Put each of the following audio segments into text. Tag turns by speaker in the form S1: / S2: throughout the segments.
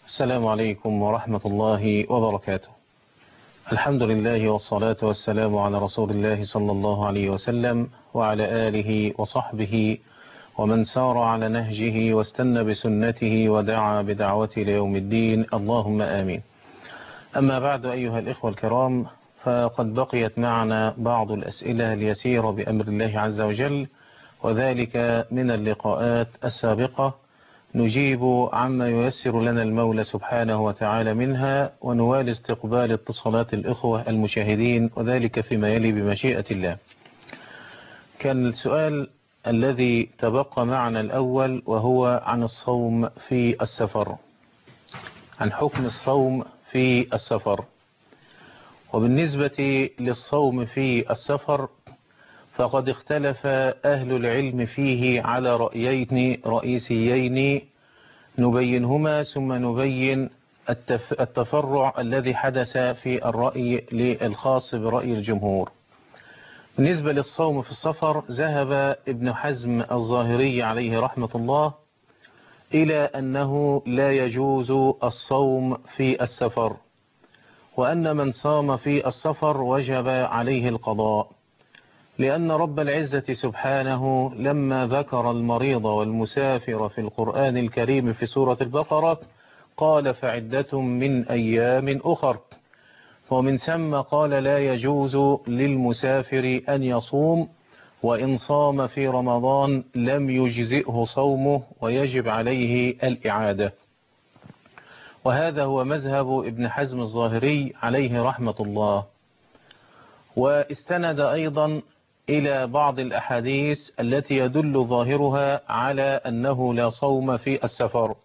S1: السلام عليكم ورحمة الله وبركاته الحمد لله والصلاة والسلام على رسول الله صلى الله عليه وسلم وعلى آله وصحبه ومن سار على نهجه واستنى بسنته ودعا بدعوته ليوم الدين اللهم آمين أما بعد أيها الإخوة الكرام فقد بقيت معنا بعض الأسئلة اليسيرة بأمر الله عز وجل وذلك من اللقاءات السابقة نجيب عما ييسر لنا المولى سبحانه وتعالى منها ونوالي استقبال اتصالات الإخوة المشاهدين وذلك فيما يلي بمشيئة الله كان السؤال الذي تبقى معنا الأول وهو عن الصوم في السفر عن حكم الصوم في السفر وبالنسبة للصوم في السفر فقد اختلف أهل العلم فيه على رأيين رئيسيين نبينهما ثم نبين التفرع الذي حدث في الرأي الخاص برأي الجمهور بالنسبة للصوم في السفر ذهب ابن حزم الظاهري عليه رحمة الله إلى أنه لا يجوز الصوم في السفر وأن من صام في السفر وجب عليه القضاء لأن رب العزة سبحانه لما ذكر المريض والمسافر في القرآن الكريم في سورة البقرة قال فعدة من أيام أخر ومن ثم قال لا يجوز للمسافر أن يصوم وإن صام في رمضان لم يجزئه صومه ويجب عليه الإعادة وهذا هو مذهب ابن حزم الظاهري عليه رحمة الله واستند أيضا إلى بعض الأحاديث التي يدل ظاهرها على أنه لا صوم في السفر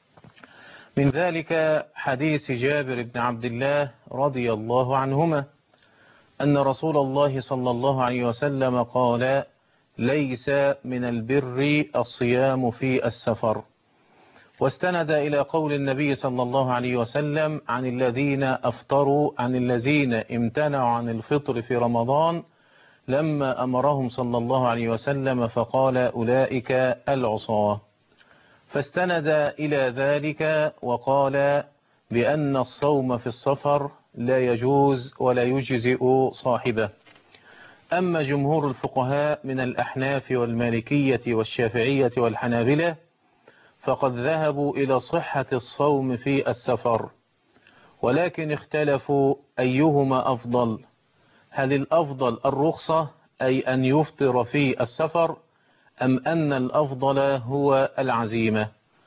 S1: من ذلك حديث جابر بن عبد الله رضي الله عنهما أن رسول الله صلى الله عليه وسلم قال ليس من البر الصيام في السفر واستند إلى قول النبي صلى الله عليه وسلم عن الذين أفطروا عن الذين امتنعوا عن الفطر في رمضان لما أمرهم صلى الله عليه وسلم فقال أولئك العصاة فاستند إلى ذلك وقال بأن الصوم في السفر لا يجوز ولا يجزئ صاحبه أما جمهور الفقهاء من الأحناف والمالكية والشافعية والحنابلة فقد ذهبوا إلى صحة الصوم في السفر ولكن اختلفوا أيهما أفضل هل الأفضل الرخصة أي أن يفطر في السفر أم أن الأفضل هو العزيمة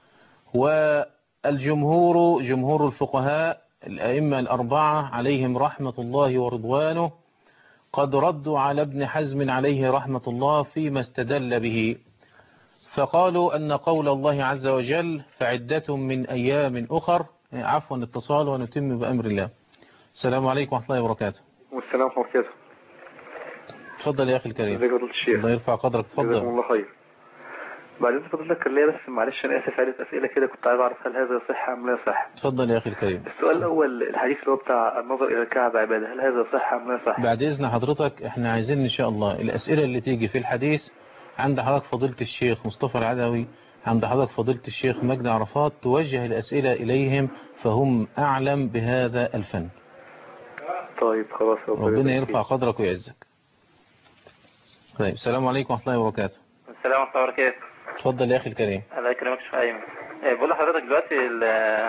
S1: والجمهور جمهور الفقهاء الأئمة الأربعة عليهم رحمة الله ورضوانه قد ردوا على ابن حزم عليه رحمة الله فيما استدل به فقالوا أن قول الله عز وجل فعدة من أيام أخر عفوا اتصال ونتم بأمر الله السلام عليكم ورحمة الله وبركاته
S2: والسلام ورحمة الله وبركاته
S1: تفضل يا أخي الكريم
S2: ازيك يا فضيلة الشيخ
S1: الله يرفع قدرك
S2: جزاكم
S1: تفضل
S2: الله خير بعدين فضلتك كان ليا بس معلش انا اسف عدة اسئله كده كنت عايز اعرف هل هذا صح ام لا صح
S1: تفضل يا أخي الكريم
S2: السؤال الاول الحديث اللي هو بتاع النظر الى الكعبه عباده هل هذا صح ام لا صح
S1: بعد إذن حضرتك احنا عايزين إن شاء الله الأسئلة اللي تيجي في الحديث عند حضرتك فضيلة الشيخ مصطفى العدوي عند حضرتك فضيلة الشيخ مجدي عرفات توجه الأسئلة إليهم فهم أعلم بهذا الفن
S2: طيب خلاص
S1: ربنا يرفع قدرك ويعزك طيب السلام عليكم ورحمة الله وبركاته
S3: السلام ورحمة الله وبركاته
S1: تفضل يا أخي الكريم
S3: الله يكرمك شيخ أيمن إيه، بقول لحضرتك دلوقتي ال-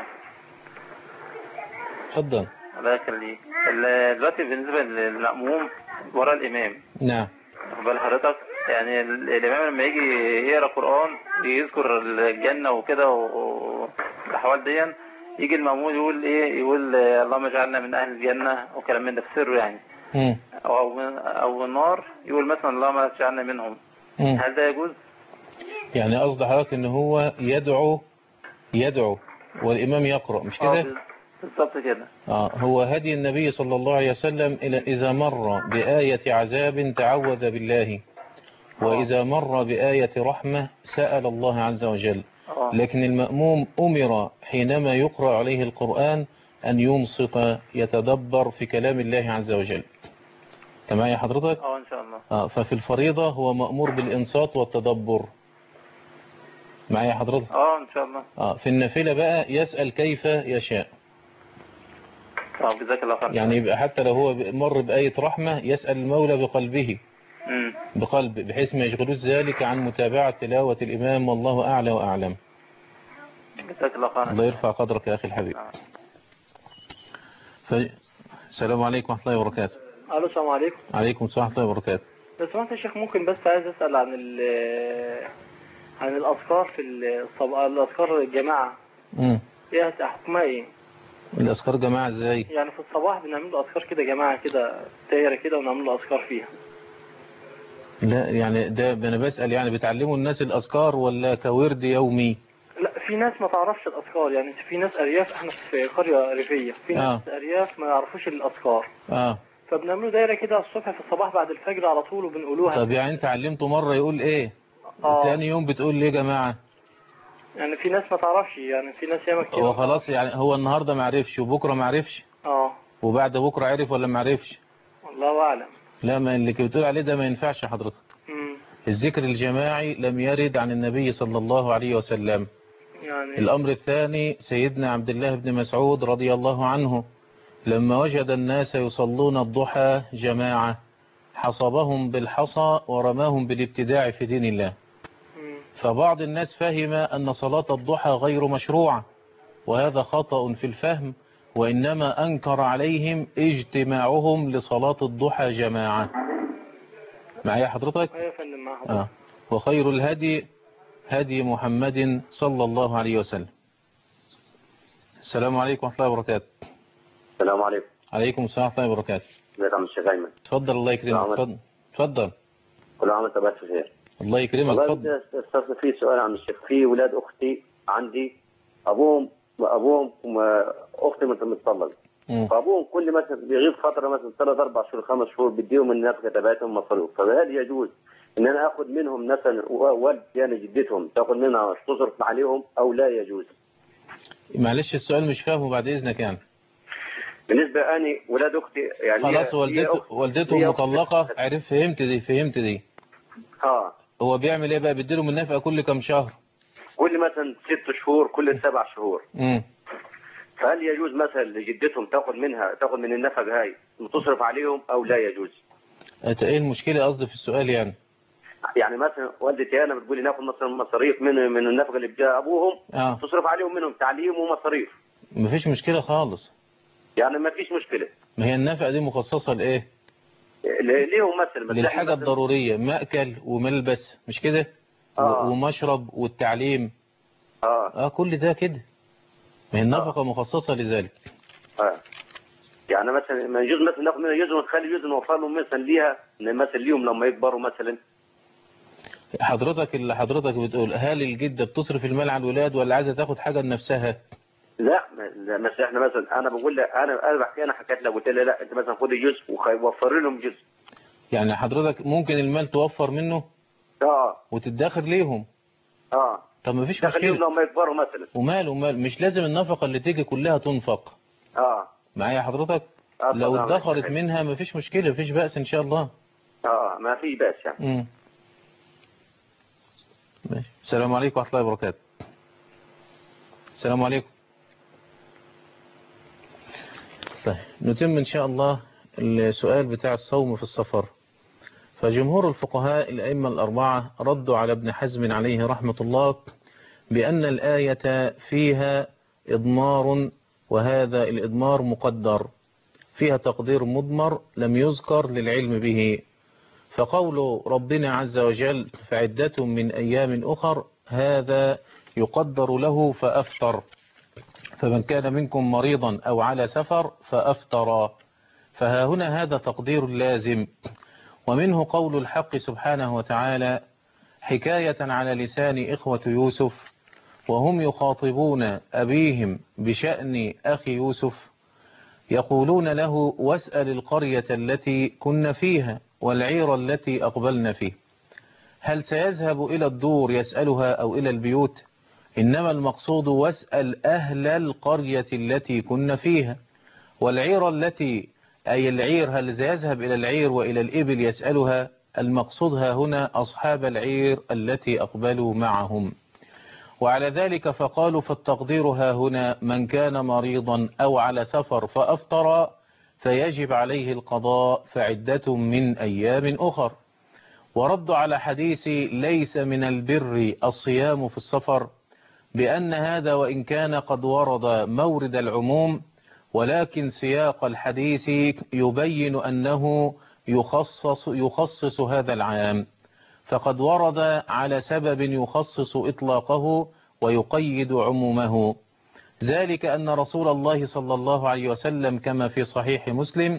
S1: تفضل
S3: الله يخليك ال- دلوقتي بالنسبة للمأموم ورا الإمام
S1: نعم
S3: واخد بال حضرتك يعني ال- الإمام لما يجي يقرأ قرآن يذكر الجنة وكده و- والأحوال دي يجي المأمون يقول إيه يقول آه، اللهم اجعلنا من أهل الجنة وكلام من ده في سره يعني
S1: مم.
S3: أو من أو النار يقول مثلا اللهم اجعلنا منهم
S1: مم.
S3: هل ده يجوز؟
S1: يعني قصد حضرتك ان هو يدعو يدعو والإمام يقرأ مش
S3: آه،
S1: كده
S3: بالظبط كده
S1: آه هو هدي النبي صلى الله عليه وسلم إلى إذا مر بآية عذاب تعوذ بالله وإذا مر بآية رحمة سأل الله عز وجل
S3: اه
S1: لكن المأموم أمر حينما يقرأ عليه القرآن أن ينصت يتدبر في كلام الله عز وجل تمام يا حضرتك
S3: اه ان شاء الله
S1: آه ففي الفريضة هو مأمور بالإنصات والتدبر معايا حضرتك
S3: اه ان شاء الله
S1: اه في النافلة بقى يسأل كيف يشاء
S3: طب جزاك الله خير
S1: يعني يبقى حتى لو هو مر بآية رحمة يسأل المولى بقلبه
S3: امم
S1: بقلب بحيث ما يشغلوش ذلك عن متابعة تلاوة الإمام والله أعلى وأعلم
S3: جزاك الله خير
S1: الله يرفع قدرك يا أخي الحبيب
S3: آه.
S1: ف... السلام عليكم ورحمة الله وبركاته
S4: الو السلام عليكم
S1: عليكم السلام ورحمة الله وبركاته
S4: لو سمحت يا شيخ ممكن بس عايز اسال عن ال عن الاذكار في الصب... الاذكار الجماعه
S1: امم
S4: ايه حكمها ايه
S1: الأذكار جماعة ازاي
S4: يعني في الصباح بنعمل له اذكار كده جماعه كده دايره كده ونعمل له اذكار فيها
S1: لا يعني ده أنا بسأل يعني بتعلموا الناس الأذكار ولا كورد يومي
S4: لا في ناس ما تعرفش الاذكار يعني في ناس ارياف احنا في قريه ريفيه في ناس ارياف ما يعرفوش الاذكار
S1: اه
S4: فبنعمله دايره كده الصبح في الصباح بعد الفجر على طول وبنقولوها
S1: طب يعني انت علمته مرة يقول ايه
S4: اه
S1: تاني يوم بتقول ليه يا جماعة
S4: يعني في ناس ما تعرفش يعني في ناس ياما كتير
S1: هو خلاص يعني هو النهاردة ما عرفش وبكرة ما عرفش
S4: اه
S1: وبعد بكرة عرف ولا ما عرفش
S4: والله اعلم
S1: لا ما اللي بتقول عليه ده ما ينفعش يا حضرتك
S4: امم
S1: الذكر الجماعي لم يرد عن النبي صلى الله عليه وسلم
S4: يعني
S1: الأمر الثاني سيدنا عبد الله بن مسعود رضي الله عنه لما وجد الناس يصلون الضحى جماعة حصبهم بالحصى ورماهم بالابتداع في دين الله
S4: مم.
S1: فبعض الناس فهم أن صلاة الضحى غير مشروعة وهذا خطأ في الفهم وإنما أنكر عليهم اجتماعهم لصلاة الضحى جماعة معايا حضرتك؟
S4: ايوه يا فندم مع حضرتك
S1: آه. وخير الهدي هدي محمد صلى الله عليه وسلم السلام عليكم ورحمة الله وبركاته
S5: السلام عليكم
S1: عليكم السلام ورحمة الله وبركاته
S5: ازيك يا عم الشيخ ايمن
S1: تفضل الله يكرمك
S5: نعم.
S1: تفضل تفضل
S5: كل عام وانت بخير خير
S1: الله يكرمك
S5: والله
S1: تفضل
S5: بدي استفسر في سؤال عن الشيخ في ولاد اختي عندي ابوهم ابوهم م- اختي مت- متطلق
S1: مم.
S5: فابوهم كل مثلا بيغيب فتره مثلا ثلاث اربع شهور خمس شهور بديهم النفقه تبعتهم مصروف فهل يجوز ان انا اخذ منهم مثلا و- والد يعني جدتهم تاخذ منها تصرف عليهم او لا يجوز
S1: معلش السؤال مش فاهمه بعد إذنك يعني
S5: بالنسبه اني ولاد اختي يعني
S1: خلاص
S5: هي- هي
S1: والدته
S5: أخت-
S1: والدته
S5: هي أخت-
S1: مطلقة عرف فهمت دي فهمت دي
S5: اه
S1: هو بيعمل ايه بقى بيديله من النفقة كل كام شهر
S5: كل مثلا ست شهور كل سبع شهور
S1: امم
S5: فهل يجوز مثلا لجدتهم تاخذ منها تاخذ من النفقه هاي وتصرف عليهم او لا يجوز؟
S1: أنت ايه المشكلة قصدي في السؤال يعني
S5: يعني مثلا والدتي انا بتقول لي ناخذ مثلا مصاريف من من النفقه اللي بجاء ابوهم
S1: اه
S5: تصرف عليهم منهم تعليم ومصاريف
S1: مفيش مشكلة خالص
S5: يعني ما فيش مشكله
S1: ما هي النفقة دي مخصصة لايه
S5: ل- ليهم مثلا بس
S1: للحاجة
S5: إحنا مثلاً-
S1: الضرورية مأكل وملبس مش كده و-
S5: آه.
S1: ومشرب والتعليم
S5: اه
S1: اه كل ده كده ما هي النفقة مخصصة لذلك
S5: اه يعني مثلا ما يجوز مثلا ناخذ منها جزء ونخلي جزء نوفر لهم مثلا ليها إن مثلا ليهم لما يكبروا مثلا
S1: حضرتك اللي حضرتك بتقول هل الجدة بتصرف المال على الولاد ولا عايزة تاخد حاجة لنفسها
S5: لا ما- لا، مثلا احنا مثلا انا بقول لها انا انا بحكي انا حكيت لها قلت لها لا انت مثلا خدي جزء ووفر لهم جزء
S1: يعني حضرتك ممكن المال توفر منه
S5: اه
S1: وتدخر ليهم
S5: اه
S1: طب ما فيش
S5: تخليهم
S1: مشكلة
S5: لما يكبروا مثلا
S1: ومال ومال مش لازم النفقة اللي تيجي كلها تنفق
S5: اه
S1: معايا حضرتك
S5: آه،
S1: لو
S5: طبعاً.
S1: ادخرت منها ما فيش مشكلة ما فيش بأس ان شاء الله
S5: اه ما في بأس يعني
S1: مم. ماشي السلام عليكم ورحمة الله وبركاته السلام عليكم طيب نتم إن شاء الله السؤال بتاع الصوم في السفر فجمهور الفقهاء الأئمة الأربعة ردوا على ابن حزم عليه رحمة الله بأن الآية فيها إضمار وهذا الإضمار مقدر فيها تقدير مضمر لم يذكر للعلم به فقول ربنا عز وجل فعدة من أيام أخر هذا يقدر له فأفطر فمن كان منكم مريضا أو على سفر فأفطر فها هنا هذا تقدير لازم ومنه قول الحق سبحانه وتعالى حكاية على لسان إخوة يوسف وهم يخاطبون أبيهم بشأن أخي يوسف يقولون له واسأل القرية التي كنا فيها والعير التي أقبلنا فيه هل سيذهب إلى الدور يسألها أو إلى البيوت إنما المقصود واسأل أهل القرية التي كنا فيها والعير التي أي العير هل سيذهب إلى العير وإلى الإبل يسألها المقصود ها هنا أصحاب العير التي أقبلوا معهم وعلى ذلك فقالوا فالتقدير ها هنا من كان مريضا أو على سفر فأفطر فيجب عليه القضاء فعدة من أيام أخر ورد على حديث ليس من البر الصيام في السفر بأن هذا وإن كان قد ورد مورد العموم ولكن سياق الحديث يبين أنه يخصص, يخصص هذا العام فقد ورد على سبب يخصص إطلاقه ويقيد عمومه ذلك أن رسول الله صلى الله عليه وسلم كما في صحيح مسلم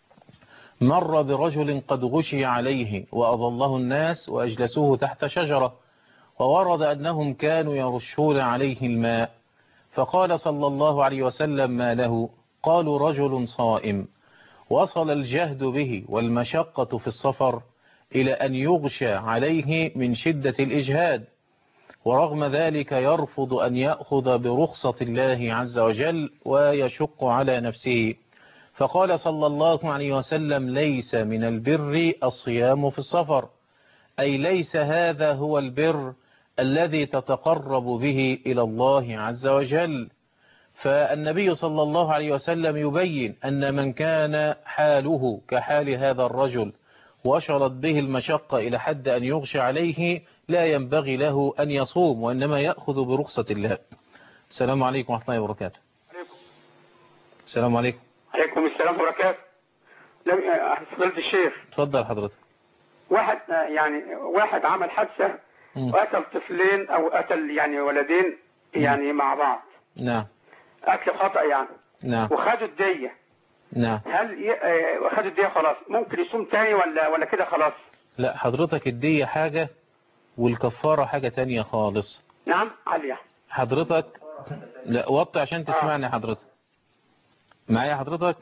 S1: مر برجل قد غشي عليه وأضله الناس وأجلسوه تحت شجرة وورد أنهم كانوا يرشون عليه الماء فقال صلى الله عليه وسلم ما له قالوا رجل صائم وصل الجهد به والمشقة في السفر إلى أن يغشى عليه من شدة الإجهاد ورغم ذلك يرفض أن يأخذ برخصة الله عز وجل ويشق على نفسه فقال صلى الله عليه وسلم ليس من البر الصيام في السفر أي ليس هذا هو البر الذي تتقرب به إلى الله عز وجل فالنبي صلى الله عليه وسلم يبين أن من كان حاله كحال هذا الرجل وشرت به المشقة إلى حد أن يغشى عليه لا ينبغي له أن يصوم وإنما يأخذ برخصة الله السلام عليكم ورحمة الله وبركاته السلام عليكم
S6: عليكم السلام وبركاته لم فضيلة الشيخ
S1: اتفضل حضرتك
S6: واحد يعني واحد عمل حادثة
S1: مم.
S6: وقتل طفلين او قتل يعني ولدين يعني مع بعض
S1: نعم
S6: قتل خطأ يعني
S1: نعم
S6: وخدوا الدية
S1: نعم
S6: هل ي... آه، خدوا الدية خلاص ممكن يصوم تاني ولا ولا كده خلاص
S1: لا حضرتك الدية حاجة والكفارة حاجة تانية خالص
S6: نعم عالية
S1: حضرتك لا وطي عشان تسمعني حضرتك معايا حضرتك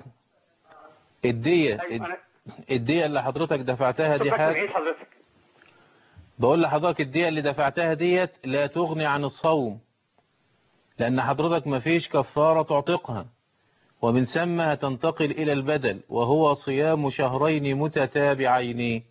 S1: الدية
S6: ايوه انا
S1: الدية اللي حضرتك دفعتها دي
S6: صوتك
S1: حاجة
S6: بعيد حضرتك
S1: بقول لحضرتك الدية اللي دفعتها ديت لا تغني عن الصوم لأن حضرتك مفيش كفارة تعتقها ومن ثم هتنتقل إلى البدل وهو صيام شهرين متتابعين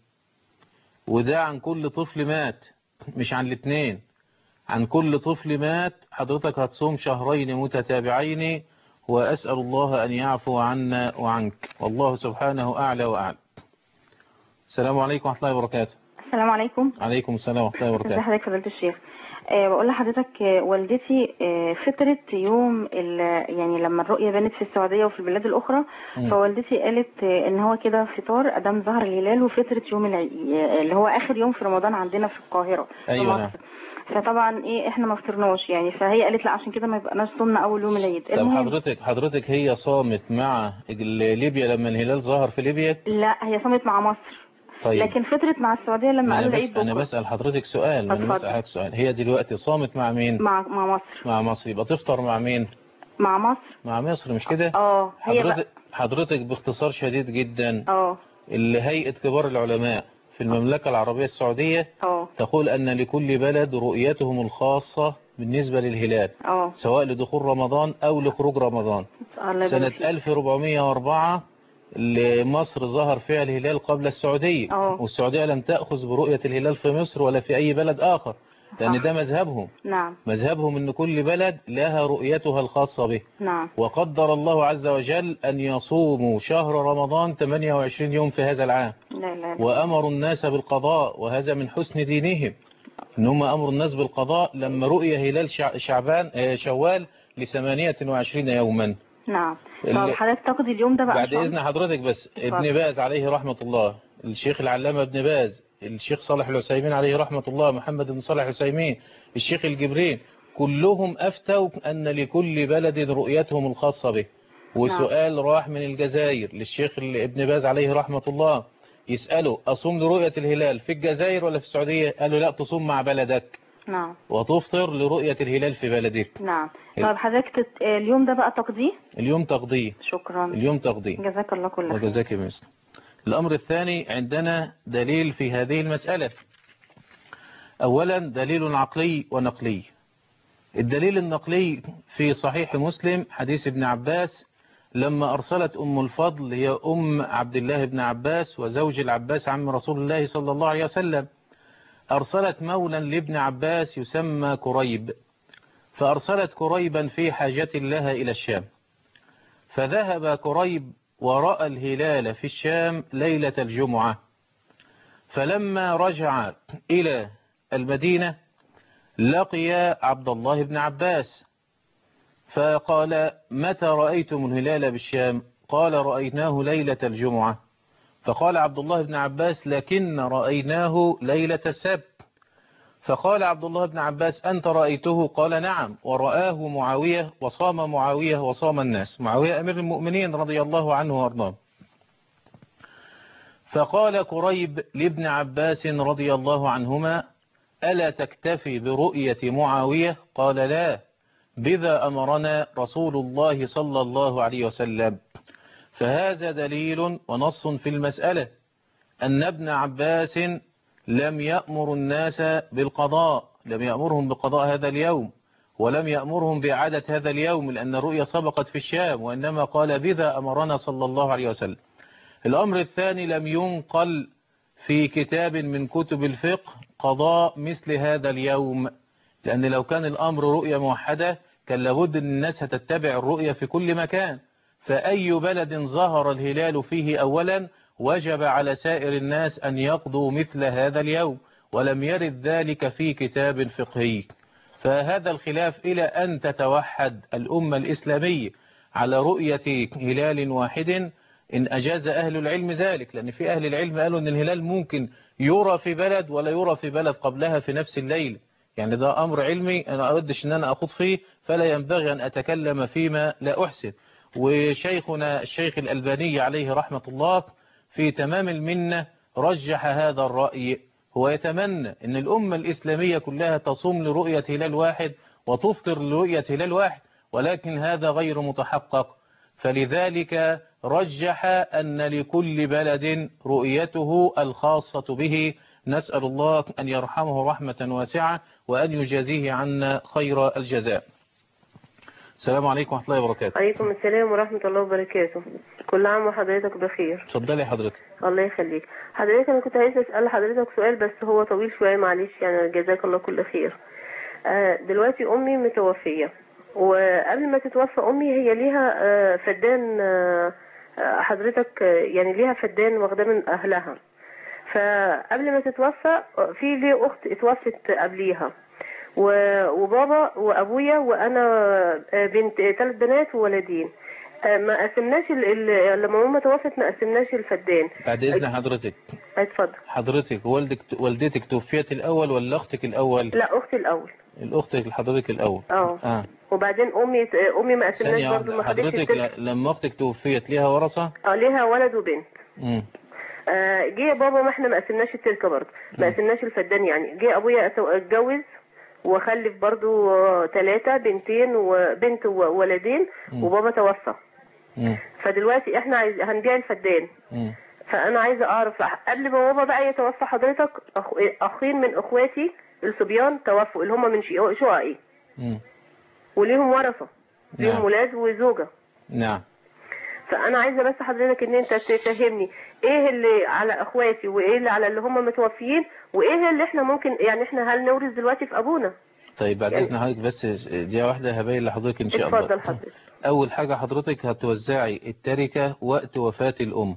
S1: وده عن كل طفل مات مش عن الاثنين عن كل طفل مات حضرتك هتصوم شهرين متتابعين وأسأل الله أن يعفو عنا وعنك والله سبحانه أعلى وأعلى السلام عليكم ورحمة الله وبركاته
S7: السلام عليكم
S1: عليكم السلام ورحمة الله
S7: ازي
S1: وبركاته
S7: حضرتك فضيلة الشيخ أه بقول لحضرتك آه، والدتي آه، فطرت يوم ال- يعني لما الرؤية بانت في السعودية وفي البلاد الأخرى
S1: مم.
S7: فوالدتي قالت آه، إن هو كده فطار أدام ظهر الهلال وفطرت يوم العيد اللي هو آخر يوم في رمضان عندنا في القاهرة في
S1: أيوة
S7: مصر. فطبعا ايه احنا ما فطرناش يعني فهي قالت لا عشان كده ما يبقناش صمنا اول يوم العيد
S1: طب حضرتك حضرتك هي صامت مع ال- ليبيا لما الهلال ظهر في ليبيا
S7: لا هي صامت مع مصر
S1: طيب
S7: لكن فطرت مع السعودية لما
S1: ما
S7: قالوا
S1: أنا,
S7: العيد
S1: بس أنا
S7: بكرة.
S1: بسأل حضرتك سؤال ما أنا
S7: اتفضل.
S1: بسأل حضرتك سؤال هي دلوقتي صامت مع مين
S7: مع مع مصر
S1: مع مصر يبقى تفطر مع مين
S7: مع مصر
S1: مع مصر مش كده
S7: اه هي بقى
S1: حضرتك حضرتك باختصار شديد جدا
S7: اه
S1: اللي هيئة كبار العلماء في المملكة العربية السعودية
S7: اه
S1: تقول أن لكل بلد رؤيتهم الخاصة بالنسبة للهلال
S7: اه
S1: سواء لدخول رمضان أو لخروج رمضان
S7: الله
S1: سنة
S7: يبارك فيك.
S1: 1404 لمصر ظهر فيها الهلال قبل السعودية
S7: اه.
S1: والسعودية لم تأخذ برؤية الهلال في مصر ولا في أي بلد آخر لأن
S7: صح.
S1: ده مذهبهم
S7: نعم
S1: مذهبهم أن كل بلد لها رؤيتها الخاصة به
S7: نعم
S1: وقدر الله عز وجل أن يصوموا شهر رمضان 28 يوم في هذا العام
S7: لا لا لا
S1: وأمروا الناس بالقضاء وهذا من حسن دينهم إن هم أمروا الناس بالقضاء لما رؤي هلال شع- شعبان آه، شوال ل 28 يوما
S7: نعم
S1: ال-
S7: طب حضرتك تاخد اليوم ده بقى
S1: بعد
S7: إن شاء
S1: إذن
S7: الله؟
S1: حضرتك بس
S7: اتفضل.
S1: ابن باز عليه رحمة الله الشيخ العلامة ابن باز الشيخ صالح العثيمين عليه رحمة الله محمد بن صالح العثيمين الشيخ الجبرين كلهم أفتوا أن لكل بلد رؤيتهم الخاصة به وسؤال راح من الجزائر للشيخ ابن باز عليه رحمة الله يسأله أصوم لرؤية الهلال في الجزائر ولا في السعودية قالوا لا تصوم مع بلدك
S7: نعم
S1: وتفطر لرؤية الهلال في بلدك
S7: نعم طب حضرتك تت... اليوم ده بقى تقضيه
S1: اليوم تقضيه
S7: شكرا
S1: اليوم تقضيه
S7: جزاك الله كل خير
S1: وجزاك مثل الأمر الثاني عندنا دليل في هذه المسألة أولا دليل عقلي ونقلي الدليل النقلي في صحيح مسلم حديث ابن عباس لما أرسلت أم الفضل هي أم عبد الله بن عباس وزوج العباس عم رسول الله صلى الله عليه وسلم أرسلت مولا لابن عباس يسمى كريب فأرسلت كريبا في حاجة لها إلى الشام فذهب كريب ورأى الهلال في الشام ليلة الجمعة فلما رجع إلى المدينة لقي عبد الله بن عباس فقال متى رأيتم الهلال بالشام قال رأيناه ليلة الجمعة فقال عبد الله بن عباس لكن رأيناه ليلة السبت فقال عبد الله بن عباس أنت رأيته قال نعم ورآه معاوية وصام معاوية وصام الناس معاوية أمير المؤمنين رضي الله عنه وارضاه فقال كريب لابن عباس رضي الله عنهما ألا تكتفي برؤية معاوية قال لا بذا أمرنا رسول الله صلى الله عليه وسلم فهذا دليل ونص في المسألة أن ابن عباس لم يأمر الناس بالقضاء لم يأمرهم بقضاء هذا اليوم ولم يأمرهم بإعادة هذا اليوم لأن الرؤيا سبقت في الشام وإنما قال بذا أمرنا صلى الله عليه وسلم الأمر الثاني لم ينقل في كتاب من كتب الفقه قضاء مثل هذا اليوم لأن لو كان الأمر رؤية موحدة كان لابد أن الناس هتتبع الرؤية في كل مكان فأي بلد ظهر الهلال فيه أولا وجب على سائر الناس أن يقضوا مثل هذا اليوم ولم يرد ذلك في كتاب فقهي فهذا الخلاف إلى أن تتوحد الأمة الإسلامية على رؤية هلال واحد إن أجاز أهل العلم ذلك لأن في أهل العلم قالوا أن الهلال ممكن يرى في بلد ولا يرى في بلد قبلها في نفس الليل يعني ده أمر علمي أنا أردش أن أنا أخوض فيه فلا ينبغي أن أتكلم فيما لا أحسن وشيخنا الشيخ الألباني عليه رحمة الله في تمام المنة رجح هذا الرأي هو يتمنى أن الأمة الإسلامية كلها تصوم لرؤية هلال واحد وتفطر لرؤية هلال واحد ولكن هذا غير متحقق فلذلك رجح أن لكل بلد رؤيته الخاصة به نسأل الله أن يرحمه رحمة واسعة وأن يجازيه عنا خير الجزاء السلام عليكم ورحمة الله وبركاته
S8: عليكم السلام ورحمة الله وبركاته كل عام وحضرتك بخير
S1: اتفضلي حضرتك
S8: الله يخليك حضرتك أنا كنت عايزة أسأل حضرتك سؤال بس هو طويل شوية معلش يعني جزاك الله كل خير آه دلوقتي أمي متوفية وقبل ما تتوفى أمي هي ليها آه فدان آه حضرتك يعني ليها فدان واخداه من أهلها فقبل ما تتوفى في لي أخت اتوفت قبليها وبابا وابويا وانا بنت ثلاث بنات وولدين ما قسمناش ال... ال... لما ماما توفت ما قسمناش الفدان
S1: بعد اذن حضرتك
S8: اتفضل
S1: حضرتك والدك والدتك توفيت الاول ولا اختك الاول
S8: لا اختي الاول
S1: الاخت حضرتك الاول
S8: اه
S1: اه
S8: وبعدين امي امي ما قسمناش
S1: ثانية
S8: برضه ما
S1: واحدة.
S8: خدتش
S1: حضرتك
S8: التلت.
S1: ل- لما اختك توفيت ليها ورثة
S8: اه ليها ولد وبنت
S1: امم
S8: آه، جه بابا ما احنا ما قسمناش التركه برضه ما قسمناش الفدان يعني جه ابويا أتو- اتجوز وخلف برضه ثلاثه بنتين وبنت وولدين
S1: مم.
S8: وبابا توفى
S1: امم
S8: فدلوقتي احنا عايز هنبيع الفدان
S1: امم
S8: فانا عايزه اعرف قبل ما بابا بقى يتوفى حضرتك أخ... اخين من اخواتي الصبيان توفوا اللي هم من شقق شققي
S1: امم
S8: وليهم ورثه ليهم
S1: نعم.
S8: ولاد وزوجه
S1: نعم
S8: فانا عايزه بس حضرتك ان انت تفهمني ايه اللي على اخواتي وايه اللي على اللي هم متوفيين وايه اللي احنا ممكن يعني احنا هل نورث دلوقتي في ابونا
S1: طيب بعد
S8: يعني-
S1: اذن حضرتك بس دقيقة واحدة هبين لحضرتك ان شاء الله
S8: اتفضل حضرتك
S1: اول حاجة حضرتك هتوزعي التركة وقت وفاة الام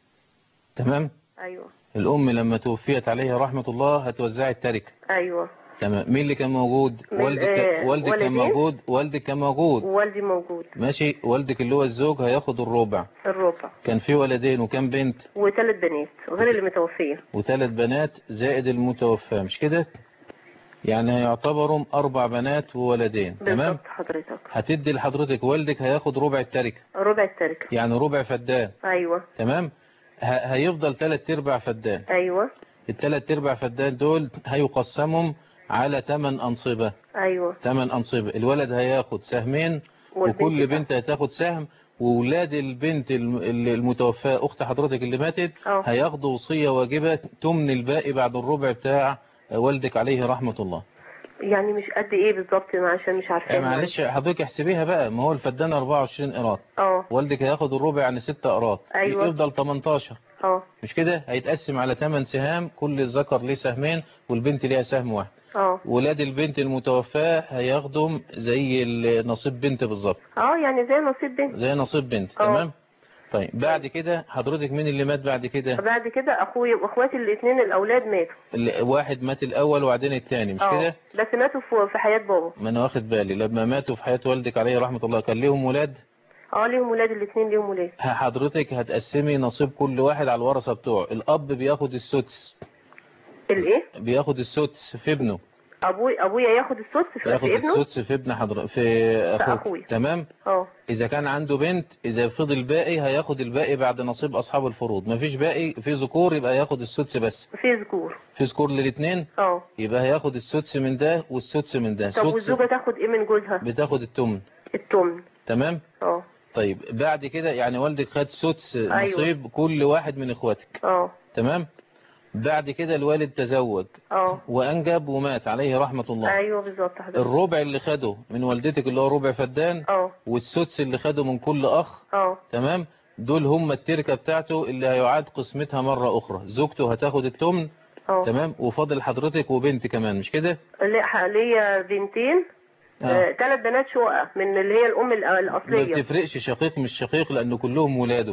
S1: تمام
S8: ايوه
S1: الام لما توفيت عليها رحمة الله هتوزعي التركة
S8: ايوه
S1: تمام مين اللي كان موجود
S8: من-
S1: والدك
S8: آه،
S1: والدك كان
S8: والدين.
S1: موجود والدك كان موجود
S8: ووالدي موجود
S1: ماشي والدك اللي هو الزوج هياخد الربع
S8: الربع
S1: كان في ولدين وكان بنت
S8: وثلاث بنات غير اللي متوفيه
S1: وثلاث بنات زائد المتوفى مش كده يعني هيعتبروا اربع بنات وولدين تمام
S8: بالظبط حضرتك
S1: هتدي لحضرتك والدك هياخد ربع التركة
S8: ربع التركه
S1: يعني ربع فدان
S8: ايوه
S1: تمام ه- هيفضل ثلاث ارباع فدان
S8: ايوه
S1: الثلاث ارباع فدان دول هيقسمهم على ثمان انصبة
S8: ايوه
S1: ثمان انصبة الولد هياخد سهمين
S8: والبنت
S1: وكل
S8: سهم.
S1: بنت هتاخد سهم وولاد البنت الم- ال- المتوفاة اخت حضرتك اللي ماتت
S8: اه.
S1: هياخدوا وصية واجبة تمن الباقي بعد الربع بتاع والدك عليه رحمة الله
S8: يعني مش قد ايه بالظبط عشان مش عارفه
S1: آه، معلش حضرتك احسبيها بقى ما هو الفدان 24 قراط
S8: اه
S1: والدك هياخد الربع يعني 6 قراط
S8: أيوة.
S1: يفضل 18
S8: اه
S1: مش كده هيتقسم على 8 سهام كل الذكر ليه سهمين والبنت ليها سهم واحد
S8: اه
S1: ولاد البنت المتوفاة هياخدوا زي ال- نصيب بنت بالظبط
S8: اه يعني زي نصيب بنت
S1: زي نصيب بنت
S8: آه.
S1: تمام طيب بعد كده حضرتك مين اللي مات بعد كده
S8: بعد كده اخويا واخواتي الاثنين الاولاد ماتوا
S1: اللي- واحد مات الاول وبعدين الثاني مش
S8: اه
S1: كده
S8: بس ماتوا في في حياه بابا
S1: ما انا واخد بالي لما ماتوا في حياة والدك عليه رحمة الله كان ليهم ولاد
S8: اه ليهم ولاد الاثنين ليهم ولاد
S1: ه- حضرتك هتقسمي نصيب كل واحد على الورثة بتوعه الاب بياخد السدس
S8: الايه
S1: بياخد السدس في ابنه
S8: ابوي ابويا ياخد السدس في
S1: ياخد
S8: في ابنه
S1: السدس في ابن حضر في اخوك
S8: أخويا.
S1: تمام
S8: اه
S1: اذا كان عنده بنت اذا فضل باقي هياخد الباقي بعد نصيب اصحاب الفروض مفيش باقي في ذكور يبقى ياخد السدس بس
S8: في ذكور
S1: في ذكور للاثنين
S8: اه
S1: يبقى هياخد السدس من ده والسدس من ده
S8: طب
S1: سدس
S8: والزوجه تاخد ايه من جوزها
S1: بتاخد التمن
S8: التمن
S1: تمام
S8: اه
S1: طيب بعد كده يعني والدك خد سدس
S8: أيوة.
S1: نصيب كل واحد من اخواتك
S8: اه
S1: تمام بعد كده الوالد تزوج
S8: اه
S1: وانجب ومات عليه رحمة الله
S8: ايوه بالظبط حضرتك
S1: الربع اللي خده من والدتك اللي هو ربع فدان
S8: اه
S1: والسدس اللي خده من كل اخ
S8: اه
S1: تمام دول هم التركة بتاعته اللي هيعاد قسمتها مرة اخرى زوجته هتاخد التمن
S8: اه
S1: تمام وفاضل حضرتك وبنت كمان مش كده
S8: ليا ليا بنتين
S1: آه.
S8: ثلاث بنات شقق من اللي هي الام الأ-
S1: ما
S8: الاصليه
S1: بتفرقش شقيق مش شقيق لان كلهم ولاده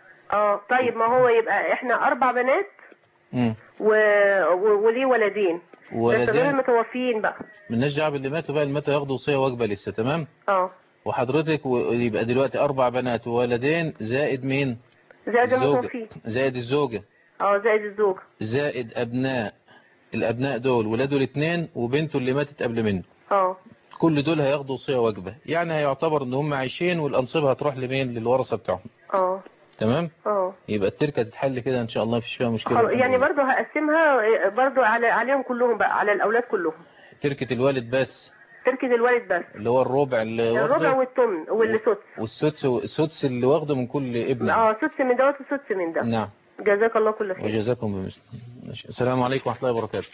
S8: اه طيب ما هو يبقى احنا اربع بنات
S1: امم
S8: و... و... وليه ولدين بس غير
S1: ولدين
S8: المتوفيين بقى
S1: مالناش دعوه باللي ماتوا بقى اللي ماتوا ياخدوا وصيه واجبه لسه تمام
S8: اه
S1: وحضرتك و- يبقى دلوقتي اربع بنات وولدين زائد مين
S8: زائد
S1: الزوجة
S8: المتوفين
S1: زائد الزوجة
S8: اه زائد الزوج
S1: زائد ابناء الابناء دول ولاده الاثنين وبنته اللي ماتت قبل منه
S8: اه
S1: كل دول هياخدوا وصيه واجبه يعني هيعتبر ان هم عايشين والانصبه هتروح لمين للورثه بتاعهم
S8: اه
S1: تمام
S8: اه
S1: يبقى التركه تتحل كده ان شاء الله مفيش فيها مشكله
S8: خلاص،
S1: الحمد
S8: يعني
S1: لله.
S8: برضه هقسمها برضه على عليهم كلهم بقى على الاولاد كلهم
S1: تركه الوالد بس
S8: تركة الوالد بس
S1: اللي هو الربع اللي
S8: الربع
S1: واخده
S8: والثمن والسدس
S1: والسدس السدس اللي واخده من كل ابن
S8: اه سدس من دوت وسدس من ده
S1: نعم
S8: جزاك الله كل خير
S1: وجزاكم بمثل ماشي. السلام عليكم ورحمه الله وبركاته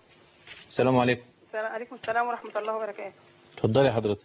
S1: السلام عليكم
S9: السلام عليكم السلام ورحمة الله وبركاته
S1: اتفضلي حضرتك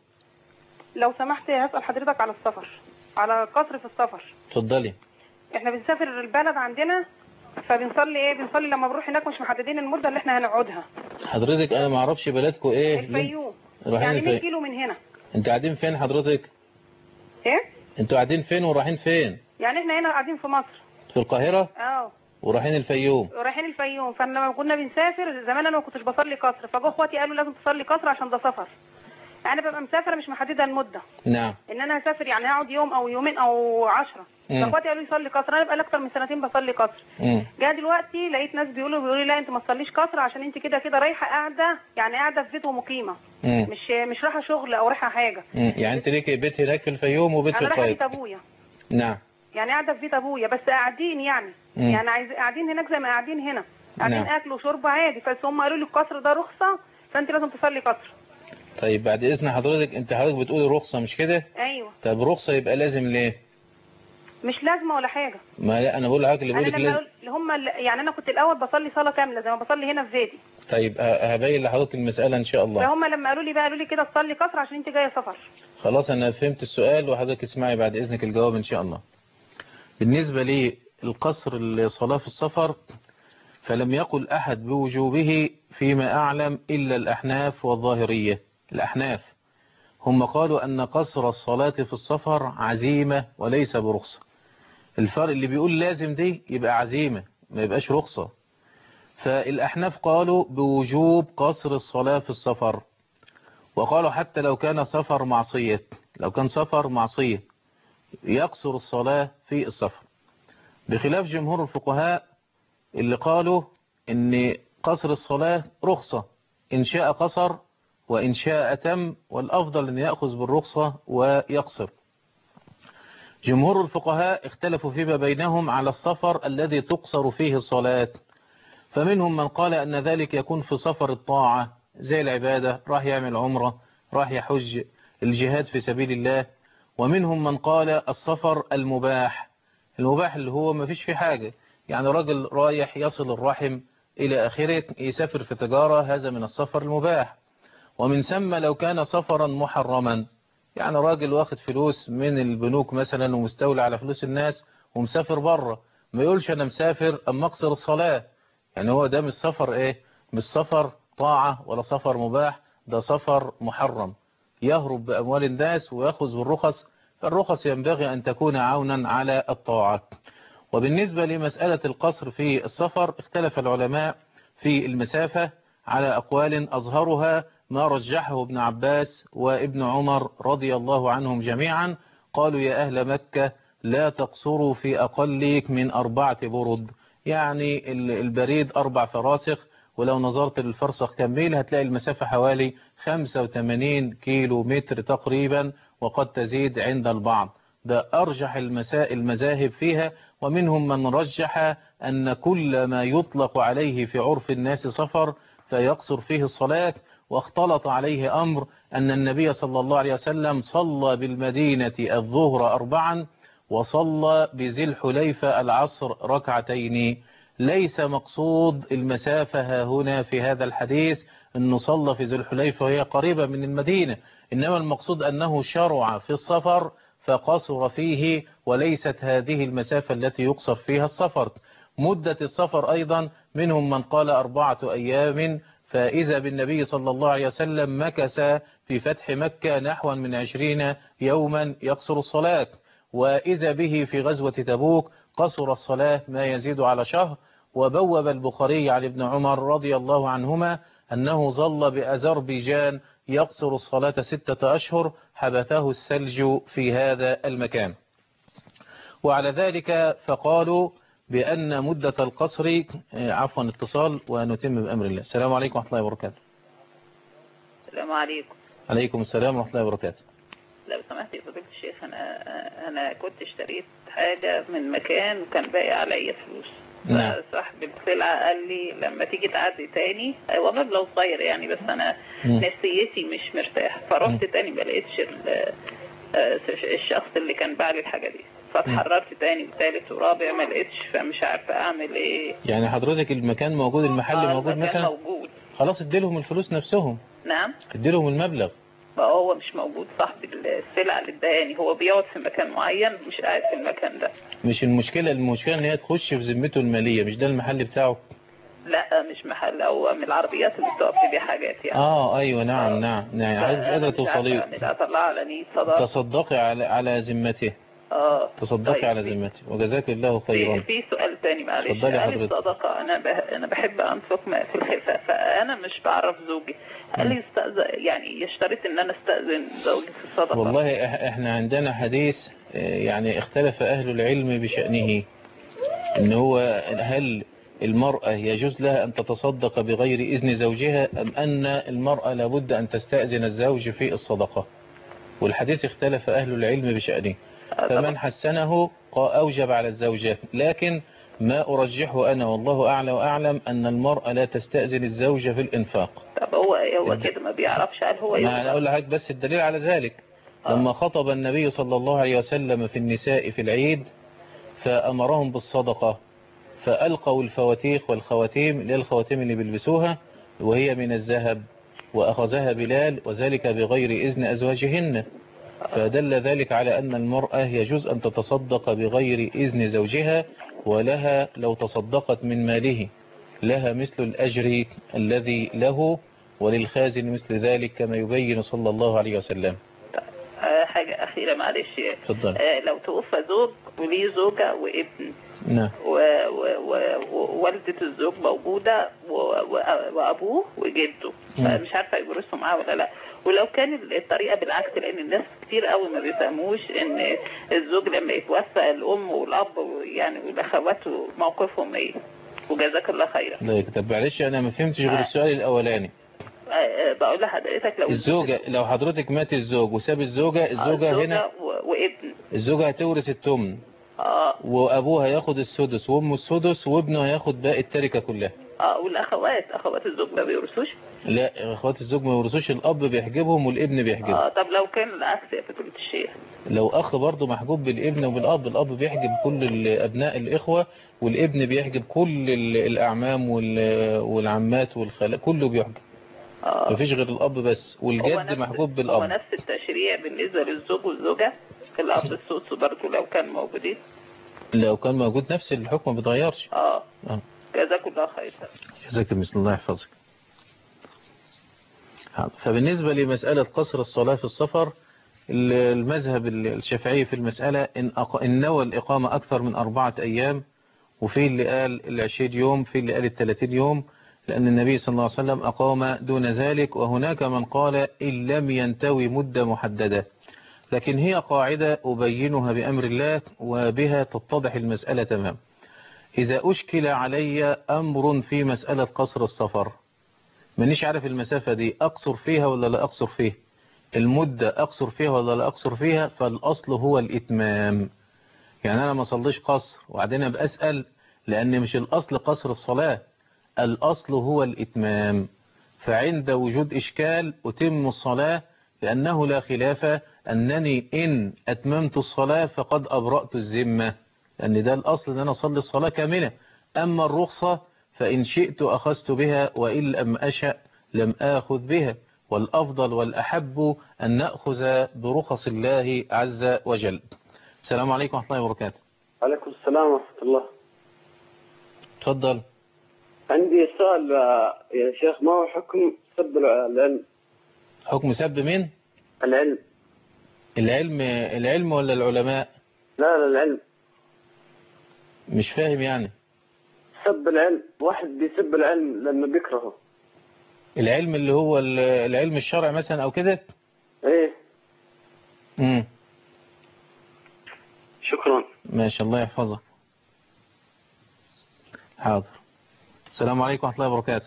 S9: لو سمحت هسأل حضرتك على السفر على قصر في السفر
S1: اتفضلي
S9: احنا بنسافر البلد عندنا فبنصلي ايه بنصلي لما بنروح هناك مش محددين المدة اللي احنا هنقعدها
S1: حضرتك انا ما اعرفش بلدكم ايه
S9: الفيوم
S1: رايحين
S9: يعني 100
S1: الفيوم
S9: كيلو من هنا
S1: انتوا قاعدين فين حضرتك
S9: ايه
S1: انتوا قاعدين فين ورايحين فين
S9: يعني احنا هنا قاعدين في مصر
S1: في القاهره
S9: اه
S1: ورايحين الفيوم
S9: رايحين الفيوم فلما كنا بنسافر زمان انا ما كنتش بصلي قصر فجو اخواتي قالوا لازم تصلي قصر عشان ده سفر انا ببقى مسافره مش محدده المده
S1: نعم
S9: ان انا هسافر يعني هقعد يوم او يومين او عشرة
S1: مم.
S9: فاخواتي قالوا لي صلي قصر انا بقى اكتر من سنتين بصلي قصر
S1: مم.
S9: جاء دلوقتي لقيت ناس بيقولوا بيقولوا لي لا انت ما تصليش قصر عشان انت كده كده رايحه قاعده يعني قاعده في بيت ومقيمه
S1: مم.
S9: مش مش رايحه شغل او رايحه حاجه
S1: مم. يعني انت ليكي بيت هناك في الفيوم وبيت في
S9: انا رايحه بيت
S1: القاهره
S9: ابويا
S1: نعم
S9: يعني قاعده في بيت ابويا بس قاعدين يعني
S1: مم.
S9: يعني عايز قاعدين هناك زي ما قاعدين هنا قاعدين
S1: نعم.
S9: اكل وشرب عادي بس هم قالوا لي القصر ده رخصه فانت لازم تصلي قصر
S1: طيب بعد اذن حضرتك انت حضرتك بتقولي رخصه مش كده
S9: ايوه
S1: طب رخصه يبقى لازم ليه
S9: مش لازمه ولا حاجه
S1: ما لا انا بقول لحضرتك اللي
S9: انا
S1: بقول لك
S9: لما
S1: لازم
S9: أقول- هم يعني انا كنت الاول بصلي صلاه كامله زي ما بصلي هنا في بيتي
S1: طيب ه- هبين لحضرتك المساله ان شاء الله
S9: فهم لما قالوا لي بقى قالوا لي كده تصلي قصر عشان انت جايه سفر
S1: خلاص انا فهمت السؤال وحضرتك اسمعي بعد اذنك الجواب ان شاء الله بالنسبة للقصر الصلاة في السفر فلم يقل احد بوجوبه فيما اعلم الا الاحناف والظاهرية الاحناف هم قالوا ان قصر الصلاة في السفر عزيمة وليس برخصة الفرق اللي بيقول لازم دي يبقى عزيمة ما يبقاش رخصة فالاحناف قالوا بوجوب قصر الصلاة في السفر وقالوا حتى لو كان سفر معصية لو كان سفر معصية يقصر الصلاة في السفر بخلاف جمهور الفقهاء اللي قالوا ان قصر الصلاة رخصة إن شاء قصر وإن شاء أتم والأفضل أن يأخذ بالرخصة ويقصر جمهور الفقهاء اختلفوا فيما بينهم على السفر الذي تقصر فيه الصلاة فمنهم من قال أن ذلك يكون في سفر الطاعة زي العبادة راح يعمل عمرة راح يحج الجهاد في سبيل الله ومنهم من قال السفر المباح المباح اللي هو ما فيش فيه حاجة يعني راجل رايح يصل الرحم إلى آخره يسافر في تجارة هذا من السفر المباح ومن ثم لو كان سفرا محرما يعني راجل واخد فلوس من البنوك مثلا ومستولى على فلوس الناس ومسافر بره ما يقولش انا مسافر اما اقصر الصلاة يعني هو ده مش سفر ايه مش سفر طاعة ولا سفر مباح ده سفر محرم يهرب بأموال الناس ويأخذ بالرخص فالرخص ينبغي أن تكون عونا على الطاعة وبالنسبة لمسألة القصر في السفر اختلف العلماء في المسافة على أقوال أظهرها ما رجحه ابن عباس وابن عمر رضي الله عنهم جميعا قالوا يا أهل مكة لا تقصروا في أقل من أربعة برد يعني البريد أربع فراسخ ولو نظرت للفرسخ كميل هتلاقي المسافة حوالي 85 كيلو متر تقريبا وقد تزيد عند البعض ده أرجح المسائل المذاهب فيها ومنهم من رجح أن كل ما يطلق عليه في عرف الناس سفر فيقصر فيه الصلاة واختلط عليه أمر أن النبي صلى الله عليه وسلم صلى بالمدينة الظهر أربعا وصلى بذي الحليفة العصر ركعتين ليس مقصود المسافة ها هنا في هذا الحديث أنه صلى في ذي الحليفة وهي قريبة من المدينة إنما المقصود أنه شرع في السفر فقصر فيه وليست هذه المسافة التي يقصر فيها السفر مدة السفر أيضا منهم من قال أربعة أيام فإذا بالنبي صلى الله عليه وسلم مكس في فتح مكة نحو من عشرين يوما يقصر الصلاة وإذا به في غزوة تبوك قصر الصلاة ما يزيد على شهر وبوب البخاري عن ابن عمر رضي الله عنهما أنه ظل بأذربيجان يقصر الصلاة ستة أشهر حبثه الثلج في هذا المكان وعلى ذلك فقالوا بأن مدة القصر عفوا اتصال ونتم بأمر الله السلام عليكم ورحمة الله وبركاته
S10: السلام عليكم
S1: عليكم السلام ورحمة الله وبركاته
S10: لو سمحت يا فضيلة الشيخ أنا أنا كنت اشتريت حاجة من مكان وكان باقي عليا فلوس
S1: نعم.
S10: صاحب السلعة قال لي لما تيجي تعدي تاني هو مبلغ صغير يعني بس أنا
S1: مم.
S10: نفسيتي مش مرتاح فرحت تاني ما لقيتش ال- آه، الشخص اللي كان باع لي الحاجة دي فاتحررت تاني وتالت ورابع ما لقيتش فمش عارفة أعمل إيه
S1: يعني حضرتك المكان موجود المحل
S10: آه،
S1: موجود
S10: المكان
S1: مثلا
S10: موجود
S1: خلاص اديلهم الفلوس نفسهم
S10: نعم
S1: اديلهم المبلغ
S10: فهو مش موجود صاحب السلعة اللي اداني هو بيقعد في مكان معين مش قاعد في المكان ده
S1: مش المشكلة المشكلة ان هي تخش في ذمته المالية مش ده المحل بتاعه
S10: لا مش محل هو من العربيات اللي بتقف تبيع حاجات يعني
S1: اه ايوه نعم نعم يعني حضرتك مش قادرة
S10: مش عارفة
S1: توصلي
S10: أعمل أطلع على نية صدقة
S1: تصدقي على على ذمته
S10: اه
S1: تصدقي
S10: طيب.
S1: على ذمته وجزاك الله خيرا
S10: في, في سؤال تاني معلش
S1: اتفضلي
S10: قال لي
S1: حضرتك.
S10: الصدقة أنا بح أنا بحب أنفق ما في الخفاء فأنا مش بعرف زوجي قال لي استأذن يعني يشترط إن أنا استأذن زوجي في الصدقة
S1: والله إح- احنا عندنا حديث آه، يعني اختلف اهل العلم بشأنه ان هو هل المرأة يجوز لها ان تتصدق بغير اذن زوجها ام ان المرأة لابد ان تستأذن الزوج في الصدقة والحديث اختلف اهل العلم بشأنه فمن حسنه قا- اوجب على الزوجات لكن ما ارجحه انا والله اعلى واعلم ان المرأة لا تستأذن الزوج في الانفاق
S10: طب هو هو كده ما بيعرفش هل هو
S1: ما
S10: يوم
S1: أنا أقول لحضرتك بس الدليل على ذلك لما خطب النبي صلى الله عليه وسلم في النساء في العيد فأمرهم بالصدقة فألقوا الفواتيخ والخواتيم اللي هي الخواتيم اللي بيلبسوها وهي من الذهب وأخذها بلال وذلك بغير إذن أزواجهن فدل ذلك على أن المرأة يجوز أن تتصدق بغير إذن زوجها ولها لو تصدقت من ماله لها مثل الأجر الذي له وللخازن مثل ذلك كما يبين صلى الله عليه وسلم
S10: آه، حاجة أخيرة معلش
S1: اتفضل.
S10: آه، لو توفى زوج وليه زوجة وابن
S1: نعم
S10: و- و- و- ووالدة الزوج موجودة و- و- وأبوه وجده
S1: مم.
S10: مش عارفة يورثوا معاه ولا لا ولو كان الطريقة بالعكس لأن الناس كتير قوي ما بيفهموش إن الزوج لما يتوفى الأم والأب يعني والأخوات موقفهم إيه وجزاك الله خيرا
S1: ده طب معلش أنا ما فهمتش غير السؤال الأولاني
S10: آه، آه، بقول لحضرتك لو
S1: الزوجة لو حضرتك مات الزوج وساب الزوجة الزوجة هنا
S10: و- وابن
S1: الزوجة هتورث التمن
S10: اه
S1: وأبوها ياخد السدس وأمه السدس وابنه هياخد باقي التركة كلها
S10: اه والاخوات اخوات الزوج ما بيورثوش
S1: لا اخوات الزوج ما يورثوش الاب بيحجبهم والابن بيحجبهم
S10: اه طب لو كان العكس يا فضيلة الشيخ
S1: لو اخ برضه محجوب بالابن وبالاب الاب بيحجب كل الابناء الاخوه والابن بيحجب كل ال- الاعمام وال- والعمات والخالات كله بيحجب
S10: آه.
S1: مفيش غير الاب بس
S10: هو
S1: والجد
S10: نفس-
S1: محجوب
S10: هو
S1: بالاب
S10: نفس التشريع بالنسبة للزوج والزوجة الأب السدس برضه لو كان موجودين
S1: لو كان موجود نفس الحكم ما بيتغيرش
S10: اه
S1: اه
S10: جزاكم الله خير
S1: جزاك مثل الله يحفظك حاضر. فبالنسبة لمسألة قصر الصلاة في السفر ال- المذهب الشافعي في المسألة إن, أق... إن نوى الإقامة أكثر من أربعة أيام وفي اللي قال العشرين يوم في اللي قال الثلاثين يوم لأن النبي صلى الله عليه وسلم أقام دون ذلك وهناك من قال إن لم ينتوي مدة محددة لكن هي قاعدة أبينها بأمر الله وبها تتضح المسألة تمام إذا أشكل علي أمر في مسألة قصر السفر مانيش عارف المسافة دي أقصر فيها ولا لا أقصر فيها المدة أقصر فيها ولا لا أقصر فيها فالأصل هو الإتمام يعني أنا ما صليش قصر وبعدين أبقى أسأل لأن مش الأصل قصر الصلاة الأصل هو الإتمام فعند وجود إشكال أتم الصلاة لأنه لا خلاف أنني إن أتممت الصلاة فقد أبرأت الذمة لأن ده الأصل أن أنا أصلي الصلاة كاملة أما الرخصة فإن شئت أخذت بها وإن لم أشأ لم آخذ بها والأفضل والأحب أن نأخذ برخص الله عز وجل السلام عليكم ورحمة الله وبركاته
S5: عليكم السلام ورحمة الله
S1: تفضل
S5: عندي سؤال آه، يا شيخ ما هو حكم سب العلم
S1: حكم سب مين
S5: العلم
S1: العلم العلم ولا العلماء
S5: لا لا العلم
S1: مش فاهم يعني
S5: سب العلم واحد بيسب العلم لما بيكرهه
S1: العلم اللي هو ال- العلم الشرعي مثلا أو كده
S5: ايه
S1: امم
S5: شكرا
S1: ما شاء الله يحفظك حاضر السلام عليكم ورحمة الله وبركاته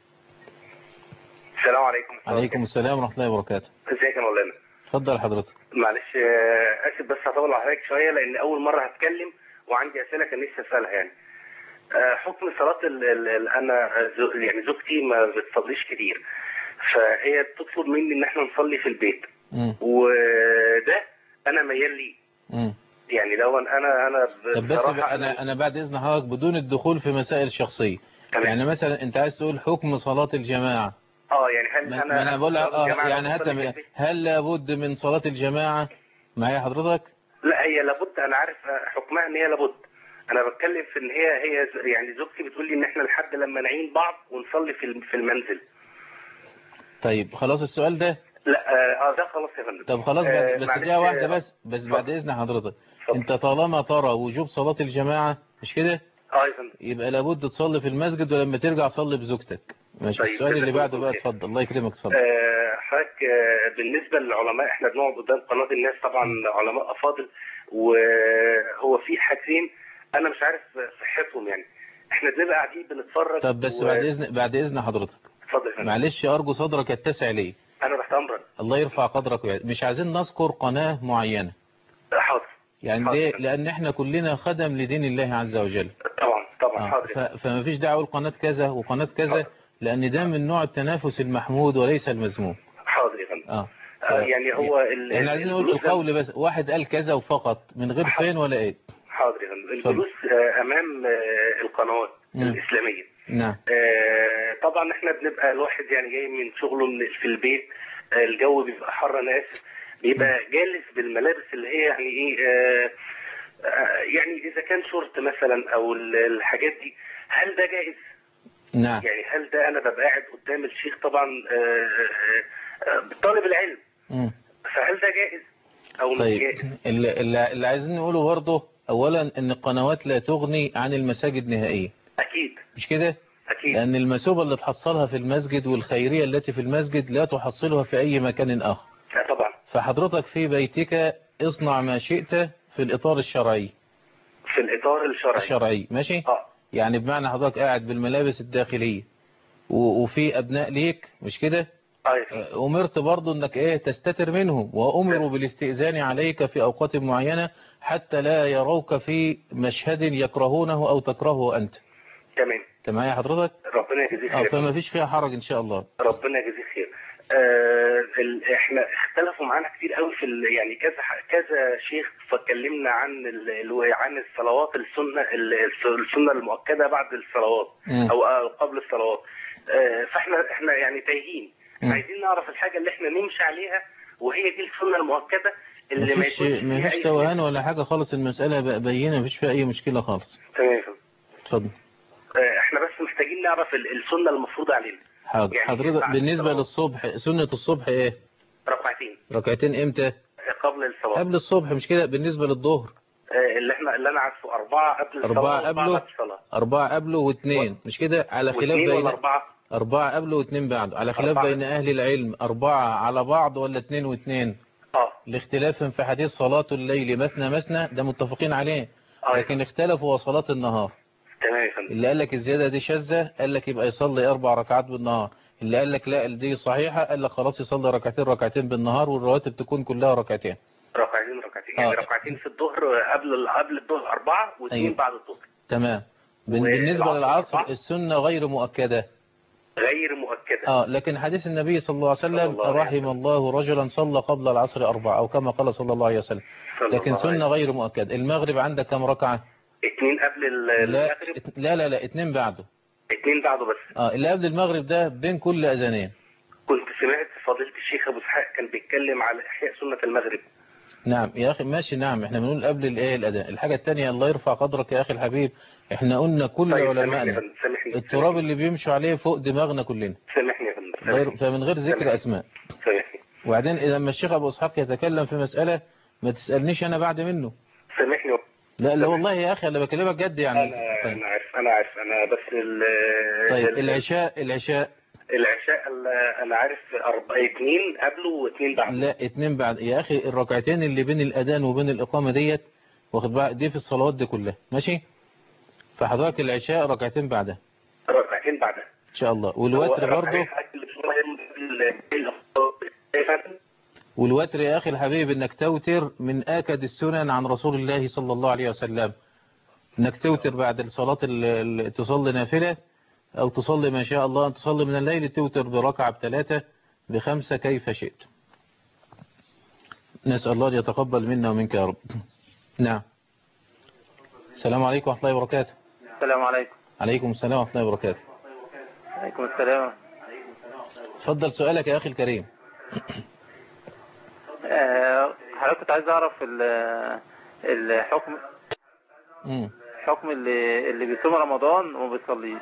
S11: السلام عليكم
S1: عليكم السلام ورحمة الله وبركاته
S11: ازيك يا مولانا
S1: اتفضل حضرتك
S11: معلش آه، اسف بس هطول على حضرتك شويه لان اول مره هتكلم وعندي اسئله كان نفسي اسالها يعني آه، حكم صلاه ال ال ال انا زو- يعني زوجتي ما بتصليش كتير فهي بتطلب مني ان احنا نصلي في البيت
S1: مم.
S11: وده انا ميال ليه
S1: مم.
S11: يعني لو انا انا
S1: طب بس
S11: بصراحه
S1: بقى انا انا بعد اذن حضرتك بدون الدخول في مسائل شخصيه يعني مثلا انت عايز تقول حكم صلاة الجماعة
S11: اه يعني هل
S1: ما
S11: انا
S1: ما انا بقول
S11: صلاة
S1: اه
S11: الجماعة
S1: يعني
S11: بصلي
S1: هات
S11: في البيت؟
S1: هل لابد من صلاة الجماعة معايا حضرتك
S11: لا هي لابد انا عارف حكمها ان هي لابد انا بتكلم في ان هي هي ز- يعني زوجتي بتقول لي ان احنا لحد لما نعين بعض ونصلي في الم- في المنزل
S1: طيب خلاص السؤال ده
S11: لا اه آه، ده خلاص يا فندم
S1: طب خلاص
S11: آه،
S1: بعد بس
S11: معلش،
S1: دقيقة واحدة
S11: آه،
S1: بس بس بعد اذن حضرتك انت طالما ترى وجوب صلاة الجماعة مش كده
S11: اه يا فندم
S1: يبقى لابد تصلي في المسجد ولما ترجع صلي بزوجتك ماشي
S11: طيب،
S1: السؤال اللي
S11: جزاكم
S1: بعده
S11: الله
S1: بقى
S11: خير.
S1: اتفضل الله يكرمك اتفضل
S11: آه، حضرتك آه، بالنسبه للعلماء احنا بنقعد قدام قناه الناس طبعا علماء افاضل وهو في حاجتين انا مش عارف صحتهم يعني احنا بنبقى قاعدين بنتفرج
S1: طب بس
S11: و-
S1: بعد اذن بعد اذن حضرتك
S11: اتفضل يا فندم
S1: معلش ارجو صدرك يتسع ليه
S11: انا تحت امرك
S1: الله يرفع قدرك ويعز. مش عايزين نذكر قناة معينة
S11: حاضر
S1: يعني ليه لان احنا كلنا خدم لدين الله عز وجل
S11: طبعا طبعا
S1: آه،
S11: حاضر
S1: ف- فما فيش دعوة لقناة كذا وقناة كذا لان ده من نوع التنافس المحمود وليس المذموم
S11: حاضر يا فندم
S1: اه ف-
S11: آه، يعني هو ال-
S1: احنا عايزين نقول
S11: الجلوس
S1: القول بس واحد قال كذا وفقط من غير فين ولا ايه
S11: حاضر يا فندم
S1: اتفضل.
S11: الجلوس آه، امام آه، القنوات
S1: مم.
S11: الاسلاميه
S1: نعم
S11: آه، طبعا احنا بنبقى الواحد يعني جاي من شغله من- في البيت آه، الجو بيبقى حر انا اسف بيبقى جالس بالملابس اللي هي يعني ايه آه، آه، يعني اذا كان شورت مثلا او ال- الحاجات دي هل ده جائز؟
S1: نعم
S11: يعني هل ده انا ببقى قاعد قدام الشيخ طبعا آه، آه، آه، طالب العلم
S1: مم.
S11: فهل ده جائز او مش
S1: طيب
S11: جائز؟
S1: اللي, اللي اللي عايزين نقوله برضه اولا ان القنوات لا تغني عن المساجد نهائيا
S11: اكيد
S1: مش كده
S11: اكيد
S1: لان المثوبة اللي تحصلها في المسجد والخيرية التي في المسجد لا تحصلها في اي مكان اخر
S11: لا طبعا
S1: فحضرتك في بيتك اصنع ما شئت في الاطار الشرعي
S11: في الاطار الشرعي
S1: الشرعي ماشي
S11: اه
S1: يعني بمعنى حضرتك قاعد بالملابس الداخلية و- وفي ابناء ليك مش كده
S11: ايوه
S1: أمرت برضو أنك إيه تستتر منهم وأمروا بالاستئذان عليك في أوقات معينة حتى لا يروك في مشهد يكرهونه أو تكرهه أنت
S11: تمام
S1: أنت معايا حضرتك؟
S11: ربنا يجزيك
S1: أه
S11: خير
S1: فما فيش فيها حرج إن شاء الله
S11: ربنا يجزيك خير آه ال- احنا اختلفوا معانا كتير قوي في ال- يعني كذا ح- كذا شيخ فاتكلمنا عن ال- ال- عن الصلوات السنه ال- الس- السنه المؤكده بعد الصلوات
S1: مم.
S11: او أو قبل الصلوات آه فاحنا احنا يعني تايهين
S1: مم.
S11: عايزين نعرف الحاجه اللي احنا نمشي عليها وهي دي السنه المؤكده اللي ما
S1: مفيش
S11: يكونش فيها
S1: مفيش
S11: أي
S1: توهان ولا حاجة خالص المسألة بقى بينة مفيش فيها أي مشكلة خالص
S11: تمام يا فندم.
S1: اتفضل
S11: آه، احنا بس محتاجين نعرف ال- السنه المفروضه علينا
S1: حاضر
S11: يعني
S1: حضرتك
S11: بعد
S1: بالنسبة
S11: الصلاة.
S1: للصبح سنة الصبح ايه
S11: ركعتين
S1: ركعتين امتى
S11: قبل الصلاه
S1: قبل الصبح مش كده بالنسبة للظهر
S11: آه، اللي احنا اللي انا عارفه اربعه قبل الصلاه
S1: أربعة
S11: وأربعة
S1: قبله
S11: بعد الصلاه
S1: أربعة قبله واثنين مش كده على خلاف
S11: واثنين
S1: بين
S11: ولا اربعه
S1: أربعة قبله واثنين بعده على خلاف
S11: أربعة.
S1: بين أهل العلم أربعة على بعض ولا اثنين واثنين
S11: اه
S1: لاختلاف في حديث صلاة الليل مثنى مثنى ده متفقين عليه
S11: آه.
S1: لكن اختلفوا وصلاة النهار
S11: تمام يا فندم
S1: اللي قال لك الزيادة دي شاذة قال لك يبقى يصلي أربع ركعات بالنهار اللي قال لك لا دي صحيحة قال لك خلاص يصلي ركعتين ركعتين بالنهار والرواتب تكون كلها ركعتين
S11: ركعتين ركعتين يعني
S1: آه.
S11: ركعتين في الظهر قبل قبل الظهر اربعه واثنين
S1: أيوة.
S11: بعد الظهر
S1: تمام بال-
S11: والعصر
S1: بالنسبة للعصر
S11: أربعة.
S1: السنة غير مؤكدة
S11: غير مؤكده
S1: اه لكن حديث النبي صلى الله عليه
S11: صلى
S1: وسلم
S11: الله عليه
S1: رحم الله رجلا صلى قبل العصر أربعة أو كما قال صلى الله عليه وسلم
S11: صلى
S1: لكن
S11: الله
S1: سنة
S11: عليه.
S1: غير مؤكدة المغرب عندك كم ركعة
S11: اثنين قبل ال-
S1: لا
S11: المغرب
S1: ات- لا لا لا اتنين بعده
S11: اثنين بعده بس
S1: اه اللي قبل المغرب ده بين كل أذانين
S11: كنت سمعت فضيله الشيخ ابو اسحاق كان بيتكلم على احياء سنه المغرب
S1: نعم يا أخي ماشي نعم احنا بنقول قبل الآية الأذان الحاجة التانية الله يرفع قدرك يا أخي الحبيب احنا قلنا كل
S11: طيب سامحني يا
S1: علمائنا
S11: فندم سامحني
S1: التراب اللي بيمشوا عليه فوق دماغنا كلنا
S11: سامحني يا فندم
S1: غير
S11: سامحني
S1: فمن غير ذكر
S11: سامحني.
S1: أسماء
S11: سامحني
S1: وبعدين إذا ما الشيخ أبو إسحاق يتكلم في مسألة ما تسألنيش أنا بعد منه
S11: سامحني
S1: لا لا والله يا أخي أنا بكلمك جد يعني
S11: انا
S1: طيب,
S11: انا عارف انا عارف انا بس ال
S1: طيب
S11: ال-
S1: العشاء العشاء
S11: العشاء ال- انا عارف أربعة اثنين قبله واثنين بعده
S1: لا اتنين بعد يا أخي الركعتين اللي بين الأذان وبين الإقامة ديت واخد بقى دي في الصلوات دي كلها ماشي فحضرتك العشاء ركعتين بعدها
S11: ركعتين بعدها
S1: إن شاء الله والوتر
S11: هو
S1: برضه
S11: الحاجة اللي بتقولها ال- ال- إيه يا فندم؟
S1: والوتر يا أخي الحبيب إنك توتر من آكد السنن عن رسول الله صلى الله عليه وسلم إنك توتر بعد الصلاة ال- ال- تصلي نافلة أو تصلي ما شاء الله أن تصلي من الليل توتر بركعة بثلاثة بخمسة كيف شئت نسأل الله أن يتقبل منا ومنك يا رب نعم السلام عليكم ورحمة الله وبركاته
S3: السلام عليكم
S1: عليكم السلام ورحمة الله وبركاته
S3: عليكم السلام
S1: تفضل سؤالك يا أخي الكريم
S3: آه، حضرتك كنت عايز اعرف ال- الحكم
S1: مم.
S3: حكم اللي اللي بيصوم رمضان وما بيصليش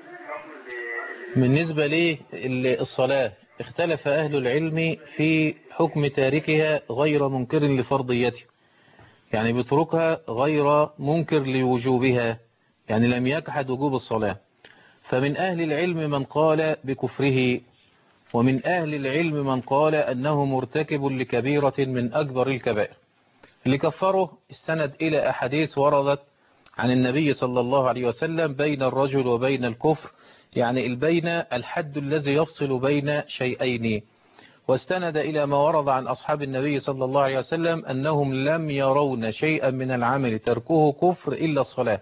S1: بالنسبة للصلاة اختلف أهل العلم في حكم تاركها غير منكر لفرضيته يعني بيتركها غير منكر لوجوبها يعني لم يجحد وجوب الصلاة فمن أهل العلم من قال بكفره ومن أهل العلم من قال أنه مرتكب لكبيرة من أكبر الكبائر اللي كفره السند إلى أحاديث وردت عن النبي صلى الله عليه وسلم بين الرجل وبين الكفر يعني البين الحد الذي يفصل بين شيئين واستند إلى ما ورد عن أصحاب النبي صلى الله عليه وسلم أنهم لم يرون شيئا من العمل تركه كفر إلا الصلاة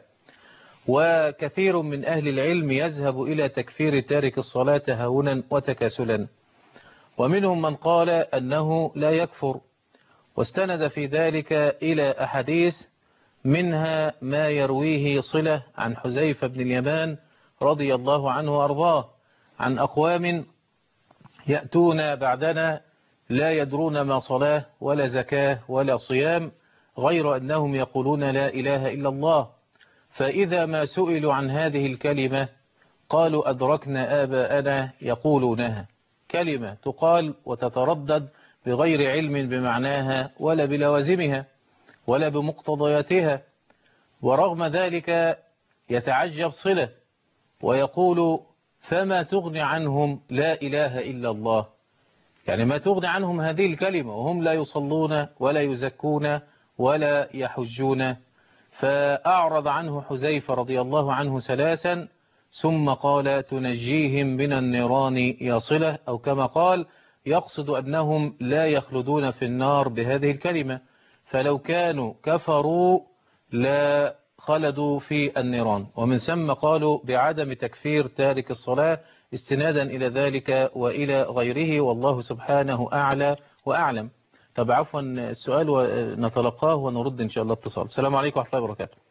S1: وكثير من أهل العلم يذهب إلى تكفير تارك الصلاة هونا وتكاسلا ومنهم من قال أنه لا يكفر واستند في ذلك إلى أحاديث منها ما يرويه صلة عن حزيفة بن اليمان رضي الله عنه وأرضاه عن أقوام يأتون بعدنا لا يدرون ما صلاة ولا زكاة ولا صيام غير أنهم يقولون لا إله إلا الله فإذا ما سئلوا عن هذه الكلمة قالوا أدركنا آباءنا يقولونها كلمة تقال وتتردد بغير علم بمعناها ولا بلوازمها ولا بمقتضياتها ورغم ذلك يتعجب صلة ويقول فما تغني عنهم لا إله إلا الله يعني ما تغني عنهم هذه الكلمة وهم لا يصلون ولا يزكون ولا يحجون فأعرض عنه حزيفة رضي الله عنه ثلاثا ثم قال تنجيهم من النيران يا صلة أو كما قال يقصد أنهم لا يخلدون في النار بهذه الكلمة فلو كانوا كفروا لا خلدوا في النيران ومن ثم قالوا بعدم تكفير تارك الصلاة استنادا إلى ذلك وإلى غيره والله سبحانه أعلى وأعلم طب عفوا السؤال ونتلقاه ونرد إن شاء الله اتصال السلام عليكم ورحمة الله وبركاته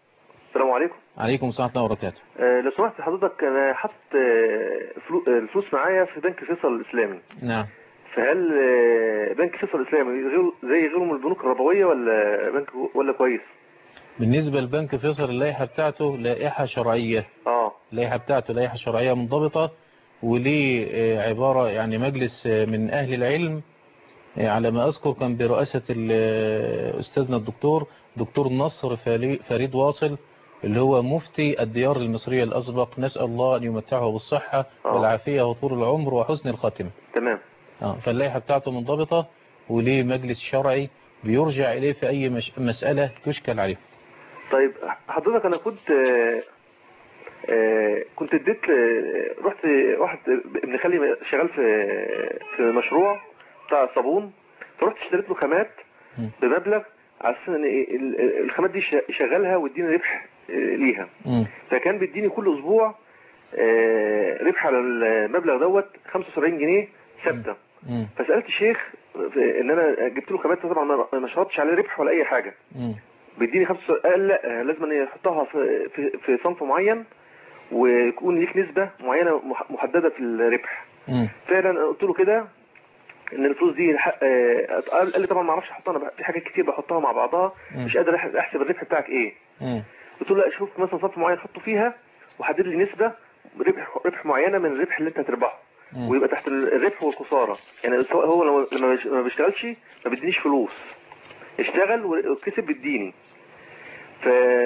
S2: السلام عليكم
S1: عليكم السلام ورحمة الله وبركاته
S2: آه، لو سمحت حضرتك انا حاطط آه، فلو- آه، الفلوس معايا في بنك فيصل الاسلامي
S1: نعم
S2: فهل آه، بنك فيصل الاسلامي غير زي غيره من البنوك الربويه ولا بنك ولا كويس
S1: بالنسبة لبنك فيصل اللائحة بتاعته لائحة شرعية
S2: اه
S1: اللائحة بتاعته لائحة شرعية منضبطة وليه آه، عبارة يعني مجلس آه، من أهل العلم آه، على ما أذكر كان برئاسة ال- آه، أستاذنا الدكتور دكتور نصر فالي- فريد واصل اللي هو مفتي الديار المصرية الأسبق نسأل الله أن يمتعه بالصحة
S2: آه.
S1: والعافية وطول العمر وحسن الخاتمة
S2: تمام
S1: آه، فاللائحة بتاعته منضبطة وليه مجلس شرعي بيرجع إليه في أي مش... مسألة تشكل عليه
S2: طيب حضرتك انا كنت آه، آه، كنت اديت آه، رحت واحد ابن خالي شغال في في مشروع بتاع صابون فرحت اشتريت له خامات بمبلغ على اساس ان إيه ال- الخامات دي ش- شغلها واديني ربح آه، ليها
S1: مم.
S2: فكان بيديني كل اسبوع آه، ربح على المبلغ دوت 75 جنيه ثابته
S1: مم.
S2: فسالت الشيخ في- ان انا جبت له خامات طبعا ما- ما شرطتش عليه ربح ولا اي حاجه
S1: مم.
S2: بيديني خمسة قال لا لازم أن يحطها في في في صنف معين ويكون ليك نسبة معينة مح- محددة في الربح
S1: مم.
S2: فعلا أنا قلت له كده ان الفلوس دي حق- آه، قال قال لي طبعا ما اعرفش احطها انا بح- في حاجات كتير بحطها مع بعضها
S1: مم.
S2: مش قادر أح- احسب الربح بتاعك ايه
S1: مم.
S2: قلت له لا شوف مثلا صنف معين حطه فيها وحدد لي نسبة ربح ربح معينة من الربح اللي انت هتربحه
S1: مم.
S2: ويبقى تحت الربح والخسارة يعني سواء هو لما لما بيش- ما بيشتغلش ما بيدينيش فلوس اشتغل وكسب بيديني ف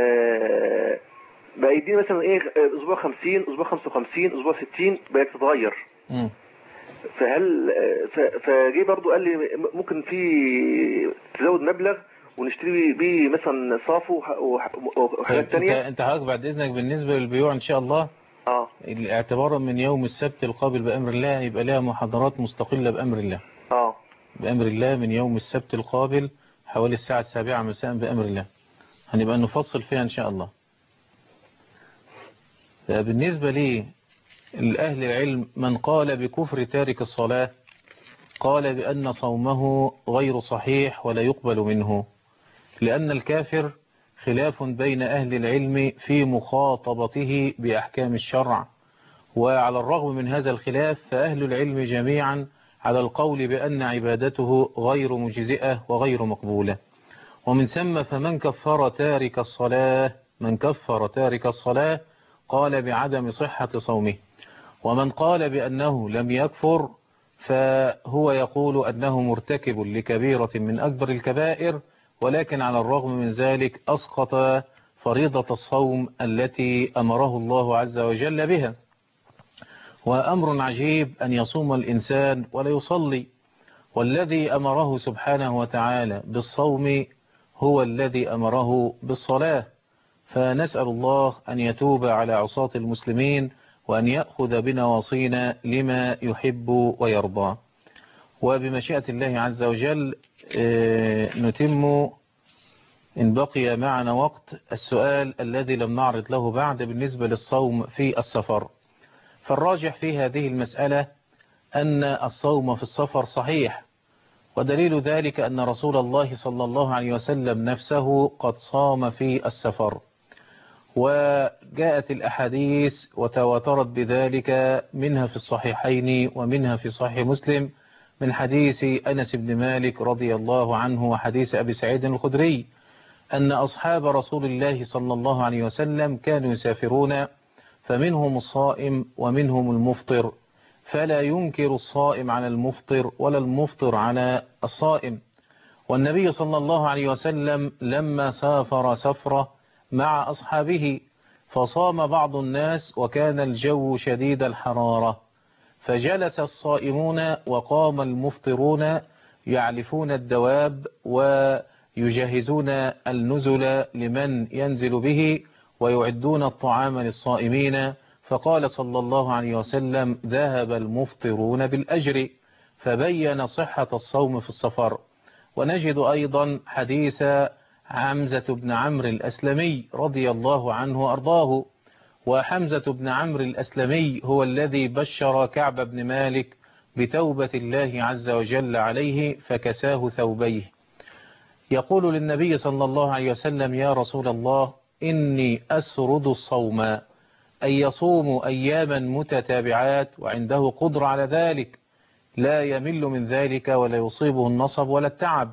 S2: بقى يديني مثلا ايه اسبوع 50 اسبوع 55 اسبوع 60 بقت تتغير
S1: مم.
S2: فهل ف- فجه برضو قال لي ممكن في تزود مبلغ ونشتري بيه مثلا صافو وح- وح- وحاجات
S1: طيب
S2: تانية
S1: انت انت حضرتك بعد اذنك بالنسبه للبيوع ان شاء الله
S2: اه
S1: اعتبارا من يوم السبت القابل بامر الله يبقى لها محاضرات مستقله بامر الله
S2: اه
S1: بامر الله من يوم السبت القابل حوالي الساعه السابعة مساء بامر الله هنبقى نفصل فيها ان شاء الله بالنسبه لي الأهل العلم من قال بكفر تارك الصلاة قال بأن صومه غير صحيح ولا يقبل منه لأن الكافر خلاف بين أهل العلم في مخاطبته بأحكام الشرع وعلى الرغم من هذا الخلاف فأهل العلم جميعا على القول بأن عبادته غير مجزئة وغير مقبولة ومن ثم فمن كفر تارك الصلاة من كفر تارك الصلاة قال بعدم صحة صومه ومن قال بأنه لم يكفر فهو يقول أنه مرتكب لكبيرة من أكبر الكبائر ولكن على الرغم من ذلك أسقط فريضة الصوم التي أمره الله عز وجل بها وأمر عجيب أن يصوم الإنسان ولا يصلي والذي أمره سبحانه وتعالى بالصوم هو الذي أمره بالصلاة فنسأل الله أن يتوب على عصاة المسلمين وأن يأخذ بنواصينا لما يحب ويرضى وبمشيئة الله عز وجل نتم إن بقي معنا وقت السؤال الذي لم نعرض له بعد بالنسبة للصوم في السفر فالراجح في هذه المسألة أن الصوم في السفر صحيح ودليل ذلك أن رسول الله صلى الله عليه وسلم نفسه قد صام في السفر وجاءت الأحاديث وتواترت بذلك منها في الصحيحين ومنها في صحيح مسلم من حديث أنس بن مالك رضي الله عنه وحديث أبي سعيد الخدري أن أصحاب رسول الله صلى الله عليه وسلم كانوا يسافرون فمنهم الصائم ومنهم المفطر فلا ينكر الصائم على المفطر ولا المفطر على الصائم والنبي صلى الله عليه وسلم لما سافر سفره مع أصحابه فصام بعض الناس وكان الجو شديد الحرارة فجلس الصائمون وقام المفطرون يعلفون الدواب ويجهزون النزل لمن ينزل به ويعدون الطعام للصائمين فقال صلى الله عليه وسلم ذهب المفطرون بالأجر فبين صحة الصوم في السفر ونجد أيضا حديث حمزة بن عمرو الأسلمي رضي الله عنه وأرضاه وحمزة بن عمرو الأسلمي هو الذي بشر كعب بن مالك بتوبة الله عز وجل عليه فكساه ثوبيه يقول للنبي صلى الله عليه وسلم يا رسول الله إني أسرد الصوم أي يصوم أياما متتابعات وعنده قدرة على ذلك لا يمل من ذلك ولا يصيبه النصب ولا التعب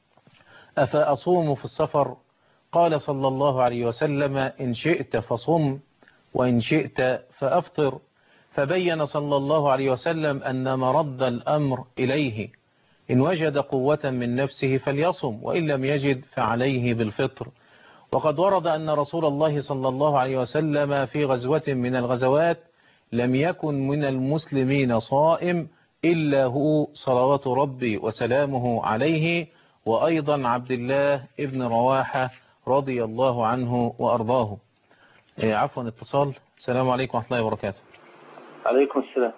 S1: أفأصوم في السفر قال صلى الله عليه وسلم إن شئت فصم وإن شئت فأفطر فبين صلى الله عليه وسلم أن مرد الأمر إليه إن وجد قوة من نفسه فليصم وإن لم يجد فعليه بالفطر وقد ورد أن رسول الله صلى الله عليه وسلم في غزوة من الغزوات لم يكن من المسلمين صائم إلا هو صلوات ربي وسلامه عليه وأيضا عبد الله ابن رواحة رضي الله عنه وأرضاه إيه، عفوا اتصال السلام عليكم ورحمة الله وبركاته
S12: عليكم السلام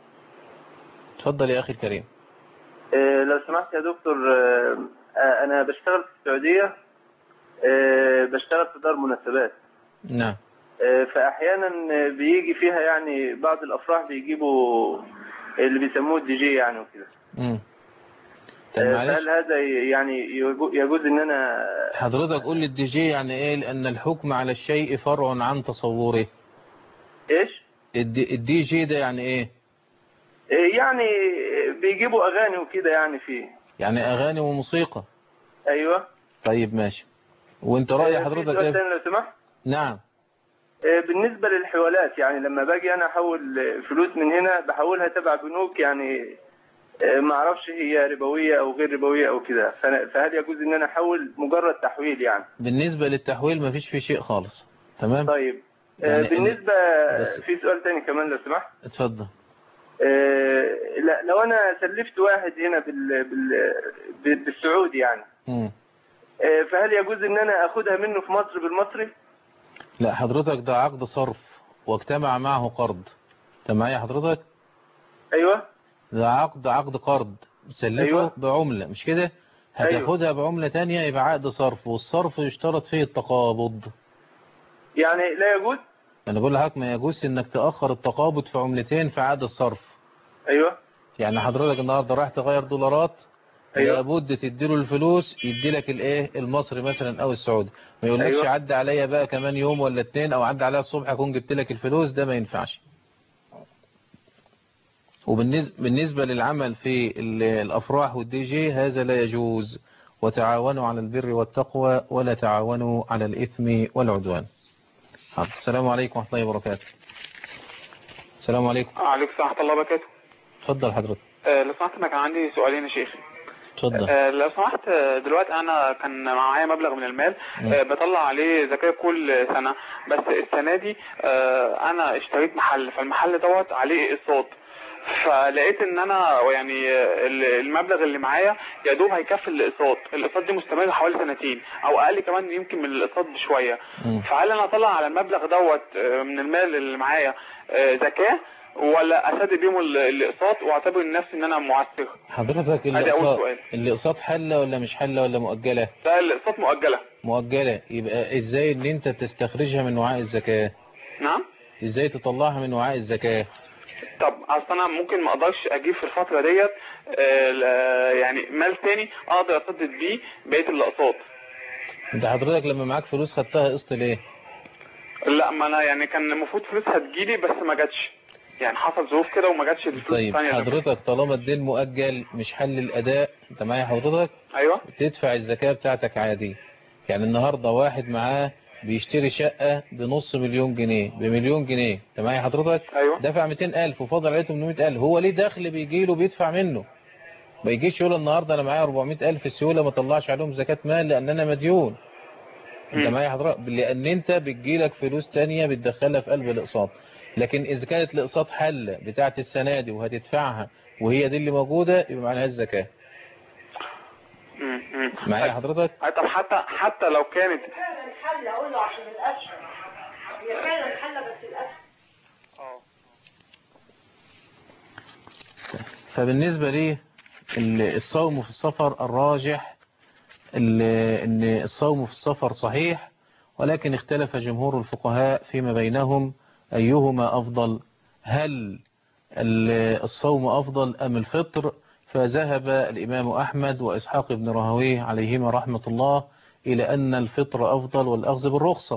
S1: تفضل يا أخي الكريم
S12: إيه لو سمحت يا دكتور آه، آه، أنا بشتغل في السعودية آه، بشتغل في دار مناسبات
S1: نعم
S12: آه، فأحيانا بيجي فيها يعني بعض الأفراح بيجيبوا اللي بيسموه الدي جي يعني وكده
S1: مم. طب
S12: آه،
S1: معلش
S12: فهل هذا يعني يجو- يجوز إن أنا
S1: حضرتك قول لي الدي جي يعني ايه لأن الحكم على الشيء فرع عن تصوره
S12: إيش؟
S1: الدي, الدي جي ده يعني ايه
S12: آه، يعني بيجيبوا أغاني وكده يعني فيه
S1: يعني أغاني وموسيقى
S12: أيوه
S1: طيب ماشي وانت رأي
S12: آه، في
S1: حضرتك
S12: سؤال
S1: ايه
S12: تاني لو سمحت
S1: نعم
S12: آه، بالنسبة للحوالات يعني لما باجي أنا أحول فلوس من هنا بحولها تبع بنوك يعني آه، ما أعرفش هي ربوية أو غير ربوية أو كده فأنا- فهل يجوز إن أنا أحول مجرد تحويل يعني
S1: بالنسبة للتحويل مفيش فيه شيء خالص تمام
S12: طيب آه،
S1: يعني
S12: بالنسبة
S1: بس-
S12: في سؤال تاني كمان لو سمحت
S1: اتفضل
S12: آه، لا لو أنا سلفت واحد هنا بال بال بال- بالسعودي يعني
S1: مم.
S12: آه، فهل يجوز إن أنا أخدها منه في مصر بالمصري؟
S1: لا حضرتك ده عقد صرف واجتمع معه قرض انت معايا حضرتك
S12: أيوه
S1: ده عقد عقد قرض سلفه
S12: أيوة.
S1: بعملة مش كده هتاخدها بعملة تانية يبقى عقد صرف والصرف يشترط فيه التقابض
S12: يعني لا يجوز؟
S1: انا بقول لحضرتك ما يجوز انك تأخر التقابض في عملتين في عقد الصرف
S12: أيوه
S1: يعني حضرتك النهارده رايح تغير دولارات
S12: أيوة.
S1: لابد تديله الفلوس يدي لك الايه المصري مثلا او السعودي ما يقولكش
S12: أيوة.
S1: عدى عليا بقى كمان يوم ولا اتنين او عدى عليا الصبح اكون جبت لك الفلوس ده ما ينفعش وبالنسبة بالنسبة للعمل في ال- الافراح والدي جي هذا لا يجوز وتعاونوا على البر والتقوى ولا تعاونوا على الاثم والعدوان حاضر. السلام عليكم ورحمة الله وبركاته السلام عليكم
S13: عليكم السلام ورحمة الله وبركاته
S1: اتفضل حضرتك
S13: آه، لو سمحت انا كان عندي سؤالين يا شيخ
S1: اتفضل
S13: آه، لو سمحت آه، دلوقتي انا كان معايا مبلغ من المال آه، بطلع عليه زكاة كل سنة بس السنة دي آه، انا اشتريت محل فالمحل دوت عليه اقساط فلقيت ان انا يعني آه، ال- المبلغ اللي معايا يا دوب هيكفي الاقساط الاقساط دي مستمره حوالي سنتين او اقل كمان يمكن من الاقساط بشويه فهل انا اطلع على المبلغ دوت آه، من المال اللي معايا آه، زكاة ولا اسدد بيهم ال- الاقساط واعتبر نفسي ان انا معسر
S1: حضرتك
S13: ادي اول
S1: الاقساط
S13: سؤال
S1: الاقساط حلة ولا مش حلة ولا مؤجلة
S13: ده الاقساط مؤجله
S1: مؤجلة يبقى ازاي ان انت تستخرجها من وعاء الزكاة
S13: نعم
S1: ازاي تطلعها من وعاء الزكاة
S13: طب اصل انا ممكن ما اقدرش اجيب في الفتره ديت آه، ل- يعني مال تاني اقدر اسدد بيه بقيه الاقساط
S1: انت حضرتك لما معاك فلوس خدتها قسط ليه
S13: لا ما انا يعني كان المفروض فلوس هتجيلي بس ما جاتش يعني حصل ظروف كده وما جاتش الفلوس
S1: طيب
S13: الثانيه
S1: حضرتك طالما الدين مؤجل مش حل الاداء انت معايا حضرتك
S13: ايوه
S1: تدفع الزكاة بتاعتك عادي يعني النهاردة واحد معاه بيشتري شقة بنص مليون جنيه بمليون جنيه انت معايا حضرتك
S13: ايوه
S1: دفع 200 ألف وفاضل عليه 800 ألف هو ليه دخل بيجي له بيدفع منه ما يجيش يقول النهاردة أنا معايا 400 ألف السيولة ما طلعش عليهم زكاة مال لأن أنا مديون انت معايا حضرتك لأن انت بتجيلك فلوس تانية بتدخلها في قلب الإقساط لكن إذا كانت الإقساط حلة بتاعت السنة دي وهتدفعها وهي دي اللي موجودة يبقى معناها الزكاة
S13: مم، مم.
S1: معايا حضرتك
S13: آه، طب حتى حتى لو كانت
S14: الحل اقول له عشان الاسهم هي فعلا الحل بس الاسهم
S1: فبالنسبة لي ال- الصوم في السفر الراجح ال- ان الصوم في السفر صحيح ولكن اختلف جمهور الفقهاء فيما بينهم أيهما أفضل هل ال- الصوم أفضل أم الفطر فذهب الإمام أحمد وإسحاق بن راهويه عليهما رحمة الله إلى أن الفطر أفضل والأخذ بالرخصة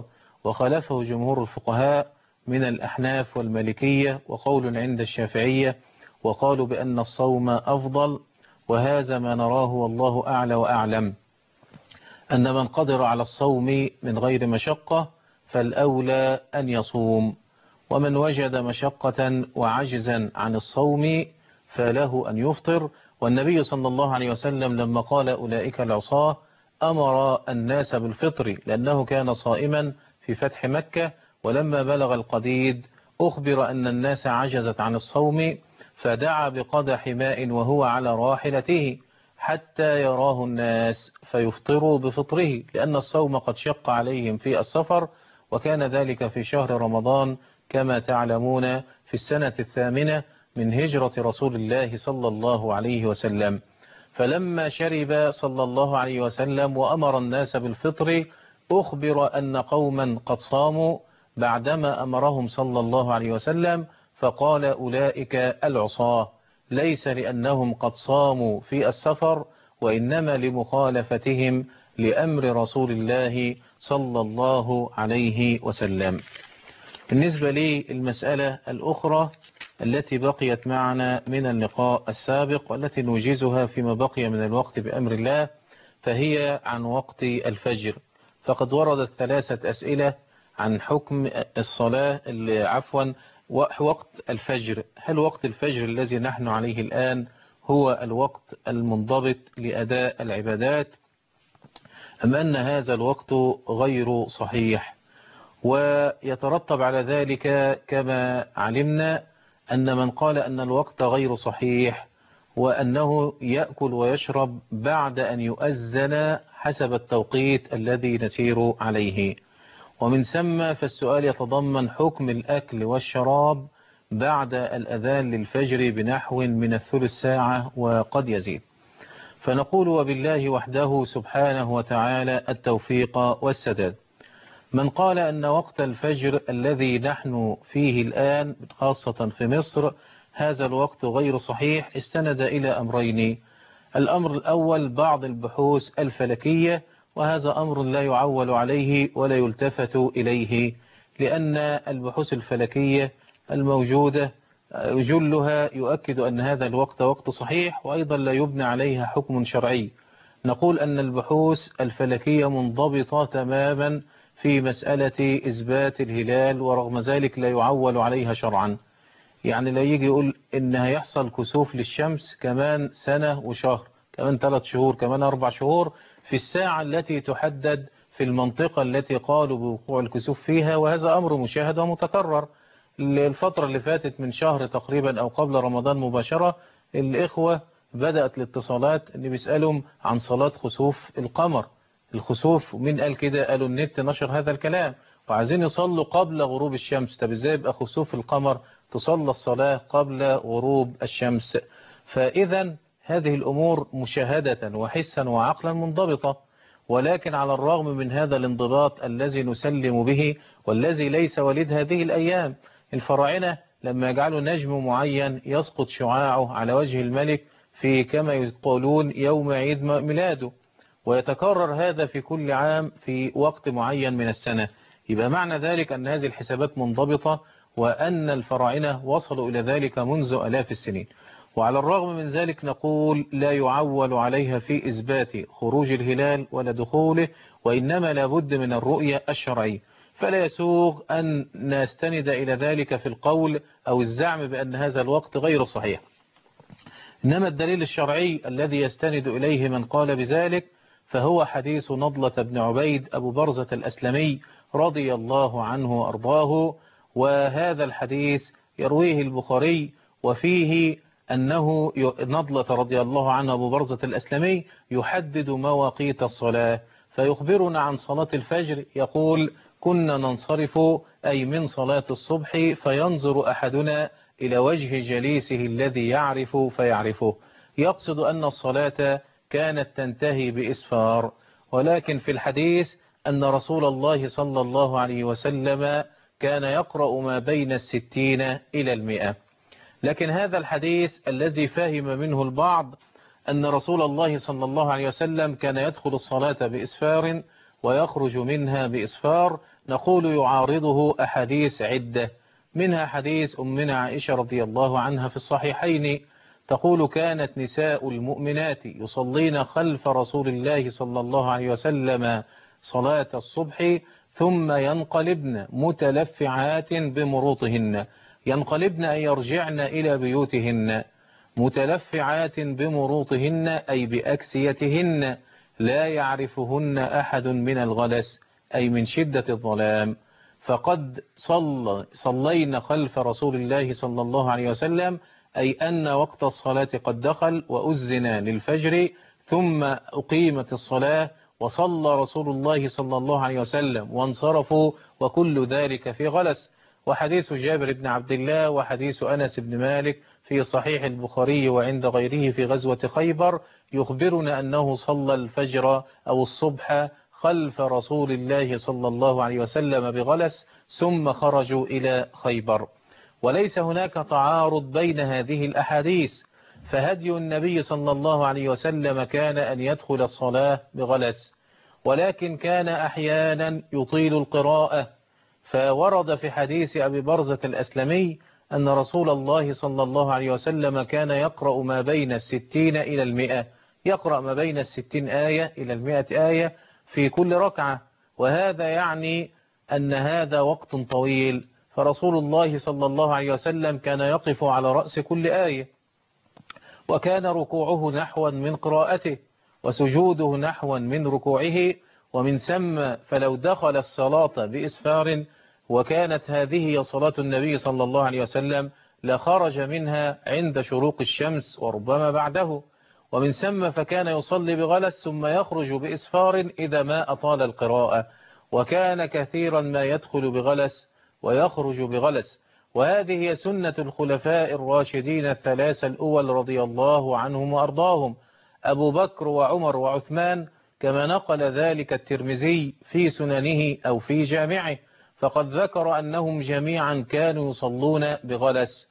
S1: وخالفه جمهور الفقهاء من الأحناف والمالكية وقول عند الشافعية وقالوا بأن الصوم أفضل وهذا ما نراه والله أعلى وأعلم أن من قدر على الصوم من غير مشقة فالأولى أن يصوم ومن وجد مشقة وعجزا عن الصوم فله أن يفطر والنبي صلى الله عليه وسلم لما قال أولئك العصاة أمر الناس بالفطر لأنه كان صائما في فتح مكة ولما بلغ القديد أخبر أن الناس عجزت عن الصوم فدعا بقدح ماء وهو على راحلته حتى يراه الناس فيفطروا بفطره لأن الصوم قد شق عليهم في السفر وكان ذلك في شهر رمضان كما تعلمون في السنة الثامنة من هجرة رسول الله صلى الله عليه وسلم فلما شرب صلى الله عليه وسلم وأمر الناس بالفطر أخبر أن قوما قد صاموا بعدما أمرهم صلى الله عليه وسلم فقال أولئك العصاة ليس لأنهم قد صاموا في السفر وإنما لمخالفتهم لأمر رسول الله صلى الله عليه وسلم بالنسبة لي المسألة الأخرى التي بقيت معنا من اللقاء السابق والتي نوجزها فيما بقي من الوقت بأمر الله فهي عن وقت الفجر فقد وردت ثلاثة أسئلة عن حكم الصلاة عفوا وقت الفجر هل وقت الفجر الذي نحن عليه الآن هو الوقت المنضبط لأداء العبادات أم أن هذا الوقت غير صحيح ويترتب على ذلك كما علمنا أن من قال أن الوقت غير صحيح وأنه يأكل ويشرب بعد أن يؤذن حسب التوقيت الذي نسير عليه ومن ثم فالسؤال يتضمن حكم الأكل والشراب بعد الأذان للفجر بنحو من الثلث ساعة وقد يزيد فنقول وبالله وحده سبحانه وتعالى التوفيق والسداد من قال أن وقت الفجر الذي نحن فيه الآن خاصة في مصر هذا الوقت غير صحيح استند إلى أمرين الأمر الأول بعض البحوث الفلكية وهذا أمر لا يعول عليه ولا يلتفت إليه لأن البحوث الفلكية الموجودة جلها يؤكد أن هذا الوقت وقت صحيح وأيضا لا يبنى عليها حكم شرعي نقول أن البحوث الفلكية منضبطة تماما في مسألة إثبات الهلال ورغم ذلك لا يعول عليها شرعا يعني لا يجي يقول إن هيحصل كسوف للشمس كمان سنة وشهر كمان ثلاث شهور كمان أربع شهور في الساعة التي تحدد في المنطقة التي قالوا بوقوع الكسوف فيها وهذا أمر مشاهد ومتكرر الفترة اللي فاتت من شهر تقريبا أو قبل رمضان مباشرة الإخوة بدأت الاتصالات اللي بيسألهم عن صلاة خسوف القمر الخسوف مين قال كده قالوا النت نشر هذا الكلام وعايزين يصلوا قبل غروب الشمس طب ازاي يبقى خسوف القمر تصلى الصلاة قبل غروب الشمس فإذا هذه الأمور مشاهدة وحسا وعقلا منضبطة ولكن على الرغم من هذا الانضباط الذي نسلم به والذي ليس ولد هذه الأيام الفراعنة لما يجعلوا نجم معين يسقط شعاعه على وجه الملك في كما يقولون يوم عيد ميلاده ويتكرر هذا في كل عام في وقت معين من السنة يبقى معنى ذلك أن هذه الحسابات منضبطة وأن الفراعنة وصلوا إلى ذلك منذ ألاف السنين وعلى الرغم من ذلك نقول لا يعول عليها في إثبات خروج الهلال ولا دخوله وإنما لابد من الرؤية الشرعية فلا يسوغ أن نستند إلى ذلك في القول أو الزعم بأن هذا الوقت غير صحيح إنما الدليل الشرعي الذي يستند إليه من قال بذلك فهو حديث نضلة بن عبيد أبو برزة الأسلمي رضي الله عنه وأرضاه وهذا الحديث يرويه البخاري وفيه أنه نضلة رضي الله عنه أبو برزة الأسلمي يحدد مواقيت الصلاة فيخبرنا عن صلاة الفجر يقول كنا ننصرف أي من صلاة الصبح فينظر أحدنا إلى وجه جليسه الذي يعرف فيعرفه يقصد أن الصلاة كانت تنتهي بإسفار ولكن في الحديث أن رسول الله صلى الله عليه وسلم كان يقرأ ما بين الستين إلى المئة لكن هذا الحديث الذي فهم منه البعض أن رسول الله صلى الله عليه وسلم كان يدخل الصلاة بإسفار ويخرج منها بإسفار نقول يعارضه أحاديث عدة منها حديث أمنا عائشة رضي الله عنها في الصحيحين تقول كانت نساء المؤمنات يصلين خلف رسول الله صلى الله عليه وسلم صلاة الصبح ثم ينقلبن متلفعات بمروطهن ينقلبن أن يرجعن إلى بيوتهن متلفعات بمروطهن أي بأكسيتهن لا يعرفهن أحد من الغلس أي من شدة الظلام فقد صلى صلينا خلف رسول الله صلى الله عليه وسلم أي أن وقت الصلاة قد دخل وأذن للفجر ثم أقيمت الصلاة وصلى رسول الله صلى الله عليه وسلم وانصرفوا وكل ذلك في غلس وحديث جابر بن عبد الله وحديث أنس بن مالك في صحيح البخاري وعند غيره في غزوة خيبر يخبرنا أنه صلى الفجر أو الصبح خلف رسول الله صلى الله عليه وسلم بغلس ثم خرجوا إلى خيبر وليس هناك تعارض بين هذه الأحاديث فهدي النبي صلى الله عليه وسلم كان أن يدخل الصلاة بغلس ولكن كان أحيانا يطيل القراءة فورد في حديث أبي برزة الأسلمي أن رسول الله صلى الله عليه وسلم كان يقرأ ما بين الستين إلى المئة يقرأ ما بين الستين آية إلى المئة آية في كل ركعة وهذا يعني أن هذا وقت طويل فرسول الله صلى الله عليه وسلم كان يقف على رأس كل آية وكان ركوعه نحوا من قراءته وسجوده نحوا من ركوعه ومن ثم فلو دخل الصلاة بإسفار وكانت هذه هي صلاة النبي صلى الله عليه وسلم لخرج منها عند شروق الشمس وربما بعده ومن ثم فكان يصلي بغلس ثم يخرج بإسفار إذا ما أطال القراءة وكان كثيرا ما يدخل بغلس ويخرج بغلس وهذه هي سنة الخلفاء الراشدين الثلاثة الأول رضي الله عنهم وأرضاهم أبو بكر وعمر وعثمان كما نقل ذلك الترمذي في سننه أو في جامعه فقد ذكر أنهم جميعا كانوا يصلون بغلس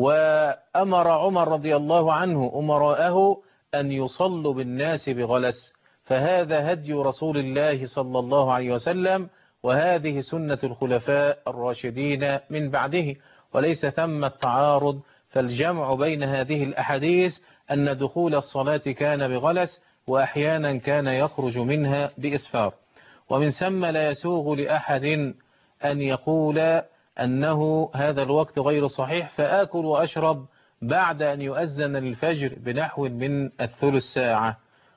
S1: وأمر عمر رضي الله عنه أمراءه أن يصلوا بالناس بغلس فهذا هدي رسول الله صلى الله عليه وسلم وهذه سنة الخلفاء الراشدين من بعده وليس ثم التعارض فالجمع بين هذه الأحاديث أن دخول الصلاة كان بغلس وأحيانا كان يخرج منها بإسفار ومن ثم لا يسوغ لأحد أن يقول أنه هذا الوقت غير صحيح فآكل وأشرب بعد أن يؤذن للفجر بنحو من الثلث ساعة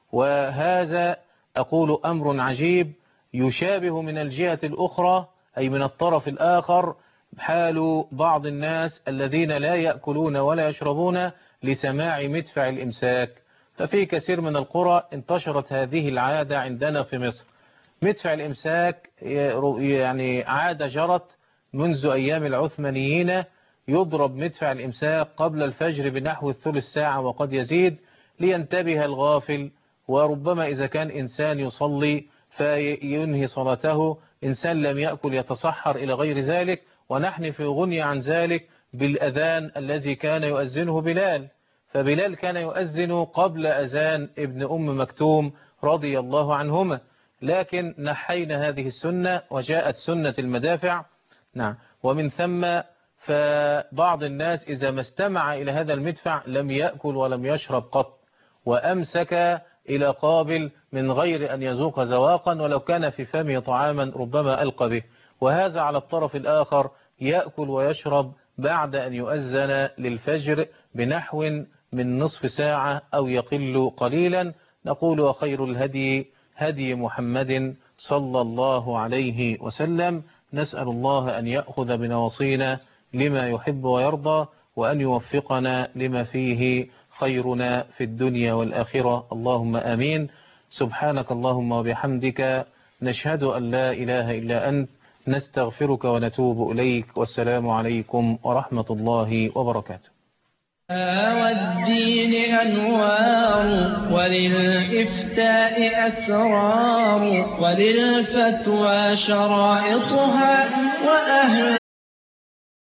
S1: وهذا أقول أمر عجيب يشابه من الجهة الأخرى أي من الطرف الآخر حال بعض الناس الذين لا يأكلون ولا يشربون لسماع مدفع الإمساك ففي كثير من القرى انتشرت هذه العادة عندنا في مصر مدفع الإمساك يعني عادة جرت منذ أيام العثمانيين يضرب مدفع الإمساك قبل الفجر بنحو الثلث ساعة وقد يزيد لينتبه الغافل وربما إذا كان إنسان يصلي فينهي صلاته إنسان لم يأكل يتصحر إلى غير ذلك ونحن في غني عن ذلك بالأذان الذي كان يؤذنه بلال فبلال كان يؤذن قبل أذان ابن أم مكتوم رضي الله عنهما لكن نحينا هذه السنة وجاءت سنة المدافع نعم ومن ثم فبعض الناس إذا ما استمع إلى هذا المدفع لم يأكل ولم يشرب قط وأمسك إلى قابل من غير أن يذوق زواقا ولو كان في فمه طعاما ربما ألقى به وهذا على الطرف الآخر يأكل ويشرب بعد أن يؤذن للفجر بنحو من نصف ساعة أو يقل قليلا نقول وخير الهدي هدي محمد صلى الله عليه وسلم نسأل الله أن يأخذ بنواصينا لما يحب ويرضى وأن يوفقنا لما فيه خيرنا في الدنيا والآخرة اللهم آمين سبحانك اللهم وبحمدك نشهد أن لا إله إلا أنت نستغفرك ونتوب إليك والسلام عليكم ورحمة الله وبركاته
S15: والدين أنوار وللإفتاء أسرار وللفتوى شرائطها وأهل